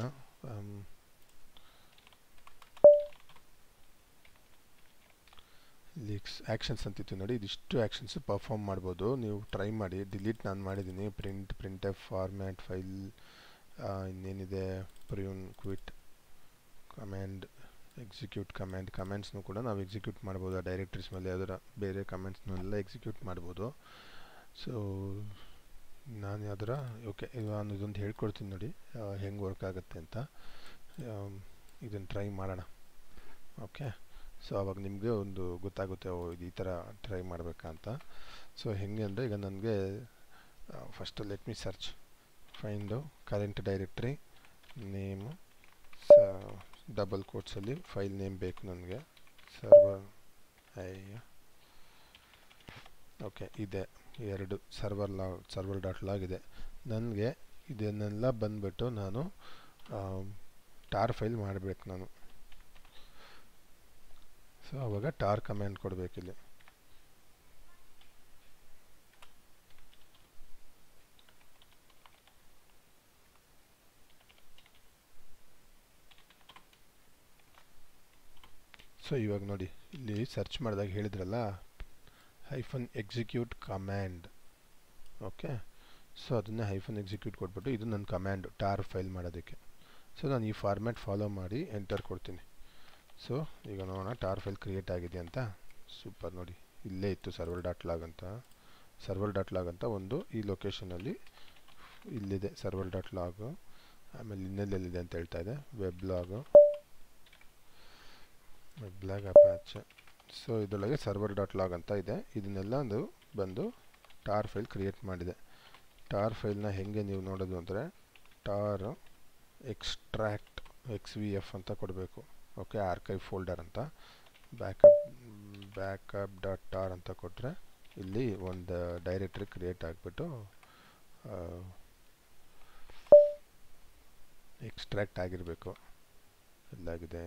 Speaker 1: ಇಲ್ಲಿ ಆ್ಯಕ್ಷನ್ಸ್ ಅಂತಿತ್ತು ನೋಡಿ ಇದಿಷ್ಟು ಆ್ಯಕ್ಷನ್ಸ್ ಪರ್ಫಾರ್ಮ್ ಮಾಡ್ಬೋದು ನೀವು ಟ್ರೈ ಮಾಡಿ ಡಿಲೀಟ್ ನಾನು ಮಾಡಿದ್ದೀನಿ print print F format file ಇನ್ನೇನಿದೆ prune quit command execute command ಕಮೆಂಟ್ಸ್ನು ಕೂಡ ನಾವು ಎಕ್ಸಿಕ್ಯೂಟ್ ಮಾಡ್ಬೋದು ಆ ಡೈರೆಕ್ಟ್ರೀಸ್ ಮೇಲೆ ಯಾವ್ದಾರ ಬೇರೆ ಕಮೆಂಟ್ಸ್ನೆಲ್ಲ ಎಕ್ಸಿಕ್ಯೂಟ್ ಮಾಡ್ಬೋದು ಸೊ ನಾನು ಯಾವ್ದಾರ ಓಕೆ ನಾನು ಇದೊಂದು ಹೇಳ್ಕೊಡ್ತೀನಿ ನೋಡಿ ಹೆಂಗೆ ವರ್ಕ್ ಆಗುತ್ತೆ ಅಂತ ಇದನ್ನು ಟ್ರೈ ಮಾಡೋಣ ಓಕೆ ಸೊ ಅವಾಗ ನಿಮಗೆ ಒಂದು ಗೊತ್ತಾಗುತ್ತೆ ಓ ಇದು ಈ ಥರ ಟ್ರೈ ಮಾಡಬೇಕಾ ಅಂತ ಸೊ ಹೆಂಗೆ ಅಂದರೆ ಈಗ ನನಗೆ first let me search find current directory name ಸ ಡಬಲ್ ಕೋಟ್ಸಲ್ಲಿ ಫೈಲ್ ನೇಮ್ ಬೇಕು ನನಗೆ ಸರ್ವರ್ ಐ ಓಕೆ ಇದೆ ಎರಡು server log server dot log ಇದೆ ನನಗೆ ಇದನ್ನೆಲ್ಲ ಬಂದುಬಿಟ್ಟು ನಾನು ಟಾರ್ ಫೈಲ್ ಮಾಡಬೇಕು ನಾನು ಸೊ ಆವಾಗ ಟಾರ್ ಕಮೆಂಟ್ ಕೊಡಬೇಕಿಲ್ಲಿ ಸೊ ಇವಾಗ ನೋಡಿ ಇಲ್ಲಿ ಸರ್ಚ್ ಮಾಡಿದಾಗ ಹೇಳಿದ್ರಲ್ಲ hyphen execute command okay so ಅದನ್ನೇ ಹೈಫನ್ ಎಕ್ಸಿಕ್ಯೂಟ್ ಕೊಟ್ಬಿಟ್ಟು ಇದು ನನ್ನ ಕಮ್ಯಾಂಡ್ ಟಾರ್ ಫೈಲ್ ಮಾಡೋದಕ್ಕೆ ಸೊ ನಾನು ಈ ಫಾರ್ಮ್ಯಾಟ್ ಫಾಲೋ ಮಾಡಿ ಎಂಟರ್ ಕೊಡ್ತೀನಿ ಸೊ ಈಗ ನೋಡೋಣ ಟಾರ್ ಫೈಲ್ ಕ್ರಿಯೇಟ್ ಆಗಿದೆ ಅಂತ ಸೂಪರ್ ನೋಡಿ ಇಲ್ಲೇ ಇತ್ತು ಸರ್ವರ್ ಡಾಟ್ ಲಾಗ್ ಅಂತ ಸರ್ವರ್ ಡಾಟ್ ಲಾಗ್ ಅಂತ ಒಂದು ಈ ಲೊಕೇಶನಲ್ಲಿ ಇಲ್ಲಿದೆ ಸರ್ವರ್ ಡಾಟ್ ಲಾಗು ಆಮೇಲೆ ಇನ್ನೆಲ್ಲೆಲ್ಲಿದೆ ಅಂತ ಹೇಳ್ತಾ ಇದೆ web log web log apache so ಇದರೊಳಗೆ ಸರ್ವರ್ ಡಾಟ್ ಲಾಗ್ ಅಂತ ಇದೆ ಇದನ್ನೆಲ್ಲ ಒಂದು ಬಂದು ಟಾರ್ ಫೈಲ್ ಕ್ರಿಯೇಟ್ ಮಾಡಿದೆ ಟಾರ್ ಫೈಲ್ನ ಹೇಗೆ ನೀವು ನೋಡೋದು ಅಂದರೆ tar extract X V F ಅಂತ ಕೊಡಬೇಕು ಓಕೆ ಆರ್ಕೈವ್ ಫೋಲ್ಡರ್ ಅಂತ ಬ್ಯಾಕಪ್ ಬ್ಯಾಕಪ್ ಡಾಟ್ ಟಾರ್ ಅಂತ ಕೊಟ್ಟರೆ ಇಲ್ಲಿ ಒಂದು ಡೈರೆಕ್ಟ್ರಿ ಕ್ರಿಯೇಟ್ ಆಗಿಬಿಟ್ಟು ಎಕ್ಸ್ಟ್ರಾಕ್ಟ್ ಆಗಿರಬೇಕು ಎಲ್ಲಾಗಿದೆ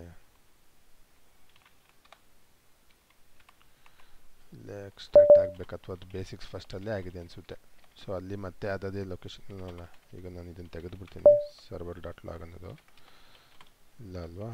Speaker 1: ಇಲ್ಲೇ ಎಕ್ಸ್ಟ್ರಾಕ್ಟ್ ಆಗಬೇಕು ಅಥವಾ ಅದು ಬೇಸಿಕ್ಸ್ ಫಸ್ಟಲ್ಲೇ ಆಗಿದೆ ಅನಿಸುತ್ತೆ ಸೊ ಅಲ್ಲಿ ಮತ್ತೆ ಅದೇ ಲೊಕೇಶನ್ ಅಲ್ಲ ಈಗ ನಾನು ಇದನ್ನು ತೆಗೆದುಬಿಡ್ತೀನಿ ಸರ್ವರ್ ಡಾಟ್ ಲಾಗ್ ಅನ್ನೋದು ಇಲ್ಲ ಅಲ್ವಾ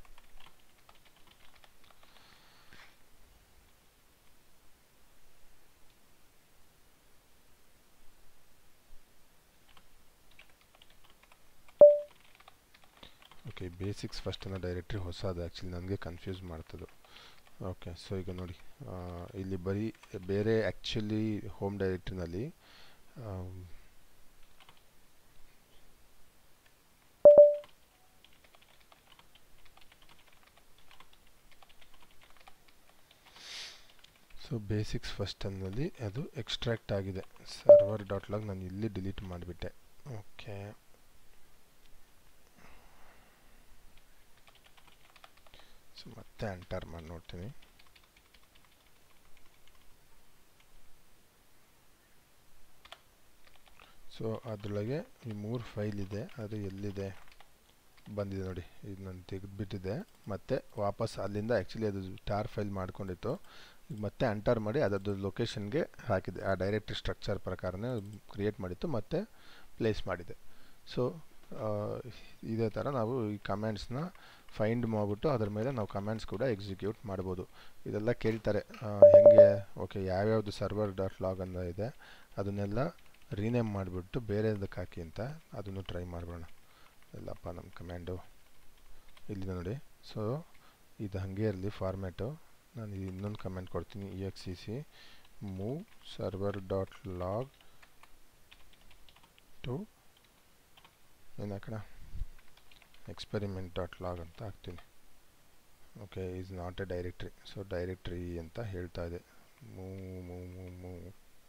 Speaker 1: ಓಕೆ ಬೇಸಿಕ್ಸ್ ಫಸ್ಟ್ ಅನ್ನೋ ಡೈರೆಕ್ಟ್ರಿ ಹೊಸದು ಆ್ಯಕ್ಚುಲಿ ನನಗೆ ಕನ್ಫ್ಯೂಸ್ ಮಾಡ್ತದೆ ಓಕೆ ಸೊ ಈಗ ನೋಡಿ ಇಲ್ಲಿ ಬರೀ ಬೇರೆ ಆ್ಯಕ್ಚುಲಿ ಹೋಮ್ ಡೈರೆಕ್ಟ್ರಿನಲ್ಲಿ ಸೊ ಬೇಸಿಕ್ಸ್ ಫಸ್ಟ್ ಅನ್ನಲ್ಲಿ ಅದು ಎಕ್ಸ್ಟ್ರಾಕ್ಟ್ ಆಗಿದೆ ಸರ್ವರ್ ಡಾಟ್ ಲಾಗ್ ನಾನು ಇಲ್ಲಿ ಡಿಲೀಟ್ ಮಾಡಿಬಿಟ್ಟೆ ಓಕೆ ಸೊ ಮತ್ತೆ ಎಂಟರ್ ಮಾಡಿ ನೋಡ್ತೀನಿ ಸೊ ಅದರೊಳಗೆ ಈ ಮೂರು ಫೈಲ್ ಇದೆ ಅದು ಎಲ್ಲಿದೆ ಬಂದಿದೆ ನೋಡಿ ಇದು ನಾನು ತೆಗೆದುಬಿಟ್ಟಿದೆ ಮತ್ತು ವಾಪಸ್ ಅಲ್ಲಿಂದ ಆ್ಯಕ್ಚುಲಿ ಅದು ಟಾರ್ ಫೈಲ್ ಮಾಡ್ಕೊಂಡಿತ್ತು ಈಗ ಮತ್ತೆ ಎಂಟರ್ ಮಾಡಿ ಅದರದ್ದು ಲೊಕೇಶನ್ಗೆ ಹಾಕಿದೆ ಆ ಡೈರೆಕ್ಟ್ರಿ ಸ್ಟ್ರಕ್ಚರ್ ಪ್ರಕಾರನೇ ಕ್ರಿಯೇಟ್ ಮಾಡಿತ್ತು ಮತ್ತು ಪ್ಲೇಸ್ ಮಾಡಿದೆ ಸೊ ಇದೇ ಥರ ನಾವು ಈ ಕಮೆಂಟ್ಸ್ನ ಫೈಂಡ್ ಮಾಡಿಬಿಟ್ಟು ಅದ್ರ ಮೇಲೆ ನಾವು ಕಮೆಂಟ್ಸ್ ಕೂಡ ಎಕ್ಸಿಕ್ಯೂಟ್ ಮಾಡ್ಬೋದು ಇದೆಲ್ಲ ಕೇಳ್ತಾರೆ ಹೇಗೆ ಓಕೆ ಯಾವ್ಯಾವುದು ಸರ್ವರ್ ಡಾಟ್ ಲಾಗ್ ಅನ್ನೋ ಇದೆ ಅದನ್ನೆಲ್ಲ ರೀನೇಮ್ ಮಾಡಿಬಿಟ್ಟು ಬೇರೆದಕ್ಕೆ ಹಾಕಿ ಅಂತ ಅದನ್ನು ಟ್ರೈ ಮಾಡೋಣ ಎಲ್ಲಪ್ಪ ನಮ್ಮ ಕಮ್ಯಾಂಡು ಇಲ್ಲಿದೆ ನೋಡಿ ಸೊ ಇದು ಹಾಗೆ ಇರಲಿ ಫಾರ್ಮ್ಯಾಟು ನಾನು ಇನ್ನೊಂದು ಕಮೆಂಟ್ ಕೊಡ್ತೀನಿ E X C C move server dot log to ಏನು ಹಾಕೋಣ ಎಕ್ಸ್ಪೆರಿಮೆಂಟ್ ಡಾಟ್ ಲಾಗ್ ಅಂತ ಹಾಕ್ತೀನಿ okay is not a directory so directory ಅಂತ ಹೇಳ್ತಾ ಇದೆ ಮೂವ್ ಮೂವ್ ಮೂವ್ ಮೂವ್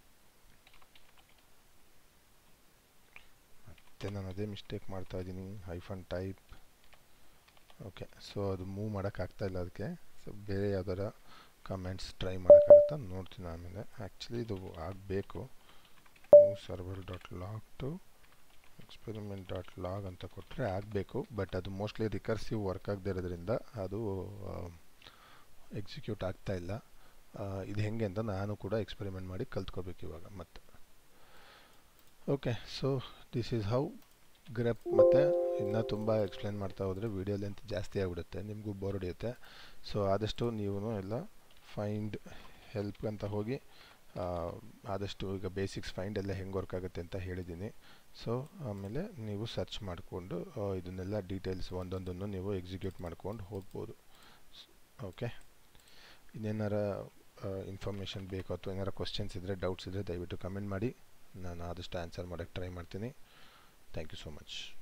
Speaker 1: ಮತ್ತೆ ನಾನು ಅದೇ ಮಿಸ್ಟೇಕ್ ಮಾಡ್ತಾ ಇದ್ದೀನಿ ಹೈಫನ್ ಟೈಪ್ ಓಕೆ ಸೊ ಅದು ಮೂವ್ ಮಾಡೋಕ್ಕಾಗ್ತಾ ಇಲ್ಲ ಅದಕ್ಕೆ ಸೊ ಬೇರೆ ಯಾವ್ದಾರ ಕಮೆಂಟ್ಸ್ ಟ್ರೈ ಮಾಡೋಕ್ಕಾಗುತ್ತಾ ನೋಡ್ತೀನಿ ಆಮೇಲೆ ಆ್ಯಕ್ಚುಲಿ ಇದು ಆಗಬೇಕು move server dot log to experiment dot log ಅಂತ ಕೊಟ್ಟರೆ ಆಗಬೇಕು ಬಟ್ ಅದು ಮೋಸ್ಟ್ಲಿ ರಿಕರ್ಸಿವ್ ವರ್ಕ್ ಆಗದೆ ಇರೋದ್ರಿಂದ ಅದು ಎಕ್ಸಿಕ್ಯೂಟ್ ಆಗ್ತಾ ಇಲ್ಲ ಇದು ಹೆಂಗೆ ಅಂತ ನಾನು ಕೂಡ ಎಕ್ಸ್ಪೆರಿಮೆಂಟ್ ಮಾಡಿ ಕಲ್ತ್ಕೋಬೇಕು ಇವಾಗ ಮತ್ತೆ okay so this is how grep ಮತ್ತು ಇನ್ನೂ ತುಂಬ ಎಕ್ಸ್ಪ್ಲೇನ್ ಮಾಡ್ತಾ ಹೋದರೆ ವೀಡಿಯೋ ಲೆಂತ್ ಜಾಸ್ತಿ ಆಗಿಬಿಡುತ್ತೆ ನಿಮಗೂ ಬೋರ್ ಹೊಡೆಯುತ್ತೆ ಸೊ ಆದಷ್ಟು ನೀವು ಎಲ್ಲ ಫೈಂಡ್ ಹೆಲ್ಪ್ ಅಂತ ಹೋಗಿ ಆದಷ್ಟು ಈಗ ಬೇಸಿಕ್ಸ್ ಫೈಂಡ್ ಎಲ್ಲ ಹೆಂಗೆ ವರ್ಕ್ ಆಗುತ್ತೆ ಅಂತ ಹೇಳಿದ್ದೀನಿ ಸೊ ಆಮೇಲೆ ನೀವು ಸರ್ಚ್ ಮಾಡಿಕೊಂಡು ಇದನ್ನೆಲ್ಲ ಡೀಟೇಲ್ಸ್ ಒಂದೊಂದನ್ನು ನೀವು ಎಕ್ಸಿಕ್ಯೂಟ್ ಮಾಡ್ಕೊಂಡು ಹೋಗ್ಬೋದು ಓಕೆ ಇನ್ನೇನಾರ ಇನ್ಫಾರ್ಮೇಷನ್ ಬೇಕು ಅಥವಾ ಏನಾರ ಕ್ವಶನ್ಸ್ ಇದ್ದರೆ ಡೌಟ್ಸ್ ಇದ್ದರೆ ದಯವಿಟ್ಟು ಕಮೆಂಟ್ ಮಾಡಿ ನಾನು ಆದಷ್ಟು ಆನ್ಸರ್ ಮಾಡೋಕ್ಕೆ ಟ್ರೈ ಮಾಡ್ತೀನಿ ಥ್ಯಾಂಕ್ ಯು ಸೋ ಮಚ್